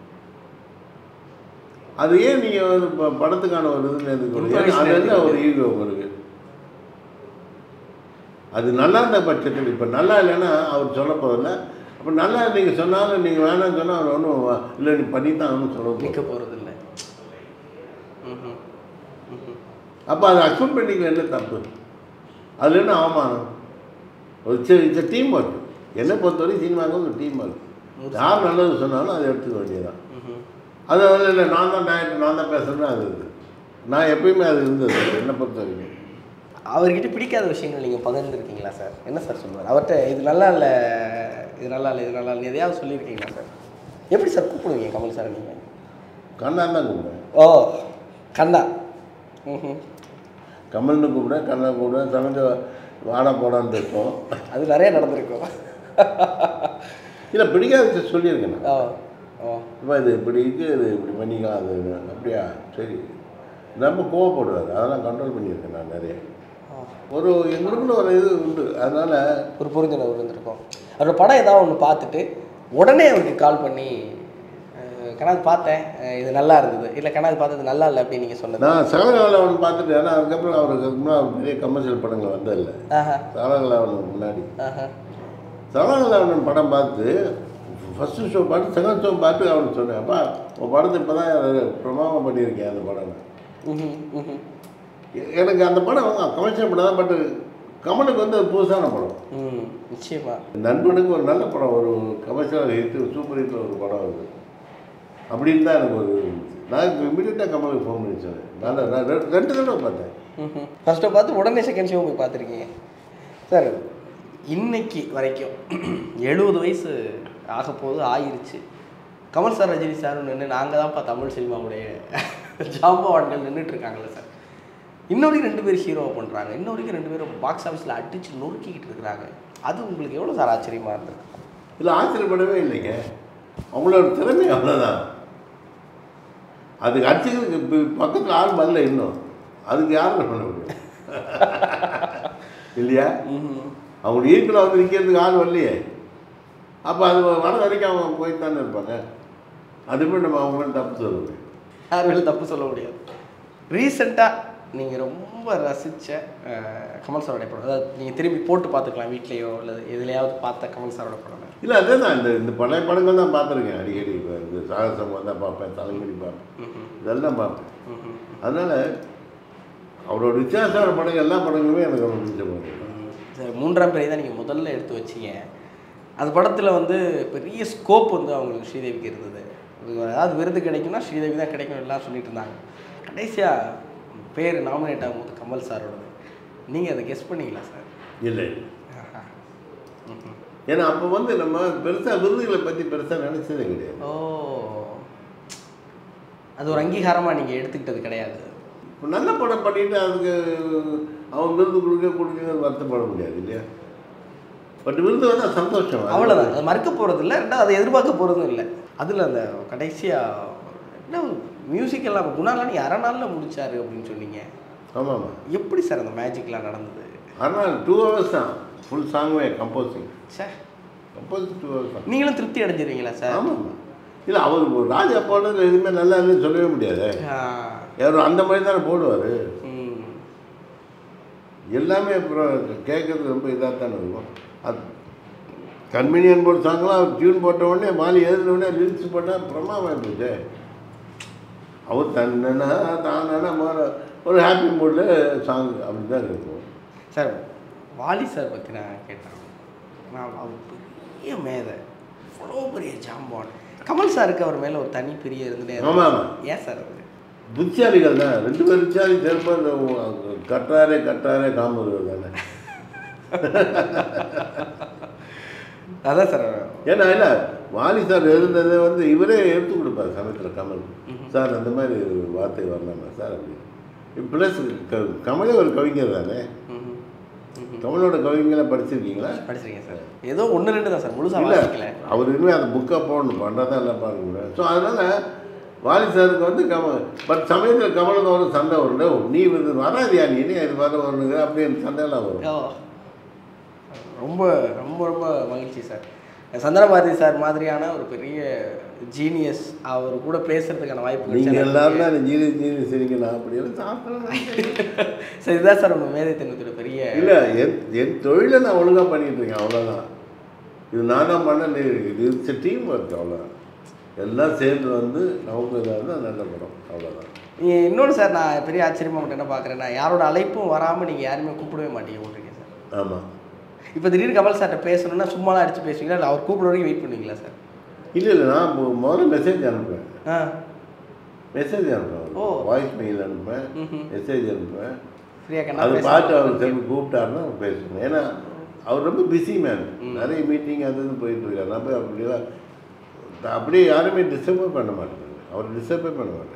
அது ஏன் நீங்கள் வந்து இப்போ படத்துக்கான ஒரு இதுன்னு எடுத்துக்கணும் ஏன்னா அது வந்து ஒரு ஈகோ உங்களுக்கு அது நல்லா இருந்த பட்சத்தில் இப்போ நல்லா இல்லைன்னா அவர் சொல்ல போதில்ல அப்போ நல்லா நீங்கள் சொன்னாலும் நீங்கள் வேணாம்னு சொன்னால் அவர் ஒன்றும் இல்லை நீ பண்ணி தான் அவனும் சொல்ல நிற்க போகிறோம் போகிறது இல்லை ம்ஹும். ம்ஹும். அப்போ அதை அக்செப்ட் பண்ணிக்க என்ன தப்பு அதில் என்ன அவமானம் ஒரு இட்ஸ் டீம் ஒர்க் என்னை பொறுத்தவரைக்கும் சினிமாவுக்கு ஒரு டீம் ஒர்க் யார் நல்லது சொன்னாலும் அதை எடுத்துக்க வேண்டியதான் ம்ஹும். அது வந்து இல்லை நான் தான் டேரக்டர் நான் தான் பேசுகிறேன்னு அது இது நான் எப்பயுமே அது இருந்தது என்னை பொறுத்த வரைக்கும் அவர்கிட்ட பிடிக்காத விஷயங்கள் நீங்கள் பகிர்ந்துருக்கீங்களா சார் என்ன சார் சொல்லுவார் அவர்கிட்ட இது நல்லா இல்லை இது நல்லா இல்லை இது நல்லா இல்லை எதையாவது சொல்லியிருக்கீங்களா சார் எப்படி சார் கூப்பிடுவீங்க கமல் சார் நீங்கள் கண்ணான் தான் கூப்பிடுவேன் ஓ கண்ணா ம் கமல்னு கூப்பிடுவேன் கண்ணா கூப்பிடுவேன் சமைஞ்ச வாடா போடான்னு இருக்கும் அது நிறைய நடந்திருக்கும் இல்லை பிடிக்காத விஷயம் சொல்லியிருக்கேன் நான் ஓ ஓ இப்போ இது இப்படி இருக்கு இது இப்படி பண்ணிக்கலாம் அது அப்படியா சரி ரொம்ப கோவப்படுவார் அதெல்லாம் கண்ட்ரோல் பண்ணியிருக்கேன் நான் நிறைய ஓ. ஒரு எங்களுக்குள்ள ஒரு இது உண்டு அதனால் ஒரு புரிந்துணர்வு இருந்திருக்கும் அவரோட படம் ஏதாவது ஒன்று பார்த்துட்டு உடனே அவருக்கு கால் பண்ணி அஹ், கணாது பார்த்தேன் அஹ், இது நல்லா இருந்தது இல்லை கணாது பார்த்தது நல்லா இல்லை அப்படின்னு நீங்கள் சொன்னது நான் சகலகலாவன் பார்த்துட்டு ஏன்னா அதுக்கப்புறம் அவருக்கு முன்னாடி அவர் பெரிய கமர்ஷியல் படங்கள் வந்ததில்லை ஆஹா சகலகலாவனுக்கு முன்னாடி ஆஹா சகலகலாவன் படம் பார்த்து ஃபஸ்ட்டு ஷோ பார்த்து செகண்ட் ஷோ பார்த்து அவனுக்கு சொன்னேன் அப்பா உன் படத்தை இப்போ தான் பிரமாதம் பண்ணியிருக்கேன் அந்த படம் ம்ஹும், ம்ஹும். எ- எனக்கு அந்த படம் கமர்ஷியல் படம் தான் பட் கமலுக்கு வந்து அது புதுசான படம் ம் நிச்சயமா நண்பனுக்கு ஒரு நல்ல படம் ஒரு கமர்ஷியல் ஹிட் சூப்பர் ஹிட்டில் ஒரு படம் வருது அப்படின்னு தான் எனக்கு ஒரு இது இருந்துச்சு. நான் இமீடியட்டாக கமலுக்கு ஃபோன் பண்ணி சொன்னேன் நான் நான் ரெ- ரெண்டு தடவை பார்த்தேன் ஃபஸ்ட்டை பார்த்து உடனே செகண்ட் ஷோ போய் பார்த்துருக்கீங்க சார் இன்னைக்கு வரைக்கும் எழுபது வயசு ஆக போது ஆயிருச்சு கமல் சார் ரஜினி சார் நின்று நாங்கள் தான்ப்பா தமிழ் சினிமாவுடைய ஜாம்பவான்கள் நின்றுட்டு இருக்காங்கல்ல சார் இன்ன வரைக்கும் ரெண்டு பேரும் ஹீரோ பண்ணுறாங்க இன்ன வரைக்கும் ரெண்டு பேரும் பாக்ஸ் ஆஃபீஸில் அடித்து நொறுக்கிக்கிட்டு இருக்கிறாங்க அது உங்களுக்கு எவ்வளோ சார் ஆச்சரியமாக இருந்தது இதில் ஆச்சரியப்படவே இல்லைங்க அவங்களோட திறமை அவ்வளோதான் அதுக்கு அடிச்சுக்கிறதுக்கு இப்போ பக்கத்தில் ஆள் வரல இன்னும் அதுக்கு யாரும் பண்ண முடியும் இல்லையா அவங்க ஈக்குவலாக வந்து நிற்கிறதுக்கு ஆள் வரலையே அப்போ அது வர வரைக்கும் அவங்க போய் தானே இருப்பாங்க அது போய் நம்ம அவங்க மேலே தப்பு சொல்ல முடியும் யார் மேலும் தப்பு சொல்ல முடியாது ரீசெண்டாக நீங்கள் ரொம்ப ரசித்த கமல் சாரோட படம் அதாவது நீங்கள் திரும்பி போட்டு பார்த்துக்கலாம் வீட்லேயோ இல்லை எதுலையாவது பார்த்த கமல் சாரோட படம் இல்லை அதே தான் இந்த இந்த பழைய படங்கள் தான் பார்த்துருக்கேன் அடிக்கடி இப்போ இந்த சாகசம் தான் பார்ப்பேன் தலைமுடி பார்ப்பேன் இதெல்லாம் பார்ப்பேன் அதனால் அவரோட வித்தியாசமான படங்கள் எல்லா படங்களுமே எனக்கு ரொம்ப பிடிச்ச படம் சரி மூன்றாம் பிறை தான் நீங்கள் முதல்ல எடுத்து வச்சீங்க அந்த படத்தில் வந்து பெரிய ஸ்கோப் வந்து அவங்களுக்கு ஸ்ரீதேவிக்கு இருந்தது இது ஏதாவது விருது கிடைக்கும்னா ஸ்ரீதேவி தான் கிடைக்கும் எல்லாம் சொல்லிட்டு இருந்தாங்க கடைசியாக பேர் நாமினேட் ஆகும்போது கமல் சாரோடது நீங்கள் அதை கெஸ் பண்ணீங்களா சார் இல்லை ஏன்னா அப்போ வந்து நம்ம பெருசாக விருதுகளை பற்றி பெருசாக நினச்சதே கிடையாது ஓ அது ஒரு அங்கீகாரமாக நீங்கள் எடுத்துக்கிட்டது கிடையாது இப்போ நல்ல படம் பண்ணிட்டு அதுக்கு அவன் விருது கொடுக்க கொடுக்க வருத்தப்பட முடியாது இல்லையா பட் விருது வந்து சந்தோஷம் அவ்வளோதான் அது மறுக்க போகிறது இல்லை ரெண்டாவது அதை எதிர்பார்க்க போகிறதும் இல்லை அதில் அந்த கடைசியாக என்ன மியூசிக் எல்லாம் குணாலானி அரை நாளில் முடிச்சாரு அப்படின்னு சொன்னீங்க ஆமாம் ஆமாம் எப்படி சார் அந்த மேஜிக்லாம் நடந்தது ஆனால் டூ ஹவர்ஸ் தான் ஃபுல் சாங்குவே கம்போசிங் சே கம்போசிங் டூ ஹவர்ஸ் தான் நீங்களும் திருப்தி அடைஞ்சிருவீங்களா சார் ஆமாம் இல்லை அவர் ஒரு ராஜா பாடுறது எதுவுமே நல்லா இல்லைன்னு சொல்லவே முடியாது ஆ, யாரும் அந்த மாதிரி தானே போடுவார் ம். எல்லாமே அப்புறம் கேட்குறது ரொம்ப இதாக தானே இருக்கும் அது கன்வீனியன் போர்டு சாங்லாம் அவர் டியூன் போட்ட உடனே மாலி எழுதின உடனே லிரிக்ஸ் போட்டால் பிரமாதமாக இருந்துச்சு அவர் தன்னா தானா ஒரு ஹாப்பி மூடில் சாங் அப்படி தான் இருக்கும் சார் வாலி சார் பற்றி நான் கேட்டேன் நான் அவர் பெரிய மேதை அவ்வளோ பெரிய ஜாம்பான் கமல் சாருக்கு அவர் மேலே ஒரு தனி பிரிய இருந்துட்டே இருக்கு. ஆமாம் ஆமாம் ஏன் சார் அது புத்திசாலிகள் தான் ரெண்டு பேர் புத்திசாலி திரும்ப இந்த கட்டாரே கட்டாரே காமருவர் தானே அதான் சார் ஏன்னா இல்லை வாலி சார் எழுந்ததை வந்து இவரே எடுத்து கொடுப்பார் சமயத்தில் கமல் சார் அந்த மாதிரி ஒரு வார்த்தை வரலாமா சார் அப்படி ப்ளஸ் க கமலே ஒரு கவிஞர் தானே ம் ம் கமலோட கவிஞரை படிச்சிருக்கீங்களா படிச்சிருக்கேன் சார் ஏதோ ஒன்று ரெண்டு தான் சார் முழுசாக இல்லை வாசிக்கல அவர் இனிமேல் அந்த புக்கை போடணும் பண்ணுறதா தான் எல்லாம் பார்க்க முடியும் ஸோ அதனால் வாலி சாருக்கு வந்து கமல் பட் சமயத்தில் கமலுக்கு ஒரு சண்டை வரும் நீ வந்து வராதியா நீ நீ இது வர வரணுங்க அப்படின்னு சண்டையெல்லாம் வரும் ஓ. ரொம்ப ரொம்ப ரொம்ப மகிழ்ச்சி சார் சந்திரபாரதி சார் மாதிரியான ஒரு பெரிய ஜீனியஸ் அவர் கூட பேசுறதுக்கான வாய்ப்பு நீங்கள் கிடைச்சா எல்லாரும் தான் ஜீனி ஜீனி சிரிக்கலாம் அப்படியெல்லாம் சாப்பிடலாம் சரி இதுதான் சார் உங்கள் மேதைத்தனத்தோட பெரிய இல்லை என் என் தொழிலை நான் ஒழுங்காக பண்ணிட்டு இருக்கேன் அவ்வளோதான் இது நான் தான் பண்ண இது இட்ஸ் டீம் ஒர்க் அவ்வளோதான் எல்லாம் சேர்ந்து வந்து நமக்கு இதாக இருந்தால் நல்ல படம் அவ்வளோதான் நீங்கள் இன்னொன்று சார் நான் பெரிய ஆச்சரியமாக மட்டும் என்ன பார்க்குறேன்னா யாரோட அழைப்பும் வராமல் நீங்கள் யாருமே கூப்பிடவே மாட்டீங்க போட்டிருக்கேன் சார் ஆமாம் இப்போ திடீர்னு கமல் சார்கிட்ட பேசணும்னா சும்மாலாம் அடிச்சு பேசுவீங்களா இல்லை அவர் கூப்பிட வரைக்கும் வெயிட் பண்ணுவீங்களா சார் இல்லை இல்லை நான் மு- முதல்ல மெசேஜ் அனுப்புவேன் ஆ மெசேஜ் ஓ. அனுப்புவேன் வாய்ஸ் மெயில் அனுப்புவேன் ம்ஹும். மெசேஜ் அனுப்புவேன் ஃப்ரீயாக கண்ணா அது பேச பார்த்து அவர் திரும்பி கூப்பிட்டாருன்னா பேசணும் ஏன்னா அவர் ரொம்ப பிஸி மேன் நிறைய மீட்டிங் அது இது போயிட்டு இருக்காரு நான் போய் அப்படிலாம் நான் அப்படியே யாருமே டிஸ்டர்பே பண்ண மாட்டேன் அவர் டிஸ்டர்பே பண்ண மாட்டேன்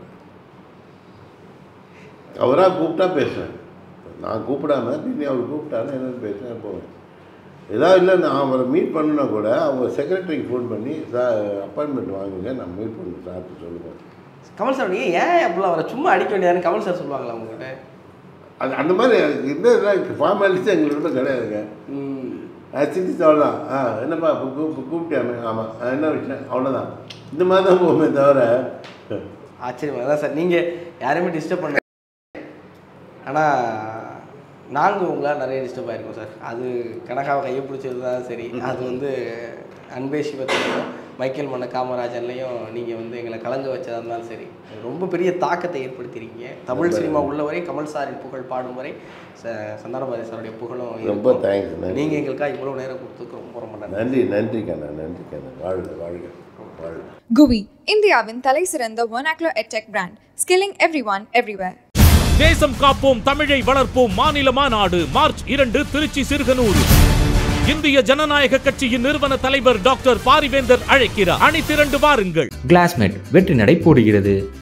அவராக கூப்பிட்டா பேசுவேன் நான் கூப்பிடாம திரும்பி அவர் கூப்பிட்டாருன்னா என்னென்னு பேசுவேன் போவேன் ஏதாவது இல்லை நான் அவரை மீட் பண்ணுனா கூட அவங்க செக்ரட்டரிக்கு ஃபோன் பண்ணி சார் அப்பாயின்மெண்ட் வாங்குங்க நான் மீட் பண்ண சார்ட்டு சொல்லுவேன் கமல் சார் நீங்கள் ஏன் அப்படிலாம் வர சும்மா அடிக்க வேண்டியதானு கமல் சார் சொல்லுவாங்களா உங்ககிட்ட அது அந்த மாதிரி எனக்கு இந்த ஃபார்மாலிட்டிஸ் எங்கள்கிட்ட கிடையாதுங்க ம் சிந்திச்சு அவ்வளோதான் ஆ என்னப்பா இப்போ கூப்பு கூப்பிட்டியாமே ஆமாம் என்ன விஷயம் அவ்வளோதான் இந்த மாதிரி தான் போகுமே தவிர ஆச்சரியமா அதான் சார் நீங்கள் யாரையுமே டிஸ்டர்ப் பண்ண ஆனால் நாங்கள் உங்களால் நிறைய டிஸ்டர்ப் ஆயிருக்கோம் சார் அது கனகாவை கையை பிடிச்சது தான் சரி அது வந்து அன்பே சிவத்திலையும் மைக்கேல் மன்ன காமராஜன்லையும் நீங்கள் வந்து எங்களை கலங்க வச்சதா இருந்தாலும் சரி ரொம்ப பெரிய தாக்கத்தை ஏற்படுத்தியிருக்கீங்க தமிழ் சினிமா உள்ளவரை கமல் சாரின் புகழ் பாடும் வரை ச சந்தானபாதி சாருடைய புகழும் ரொம்ப இருக்கும். தேங்க்ஸ் நன்றி நீங்கள் எங்களுக்காக இவ்வளோ நேரம் கொடுத்துக்கு ரொம்ப ரொம்ப நன்றி நன்றி நன்றி கண்ணா நன்றி கண்ணா வாழ்க வாழ்க வாழ்க குவி இந்தியாவின் தலை சிறந்த vernacular edtech brand skilling everyone everywhere தேசம் காப்போம் தமிழை வளர்ப்போம் மாநில மாநாடு மார்ச் இரண்டு திருச்சி சிறுகனூர் இந்திய ஜனநாயக கட்சியின் நிறுவன தலைவர் டாக்டர் பாரிவேந்தர் அழைக்கிறார் அணி திரண்டு வாருங்கள் கிளாஸ்மேட் வெற்றி நடை போடுகிறது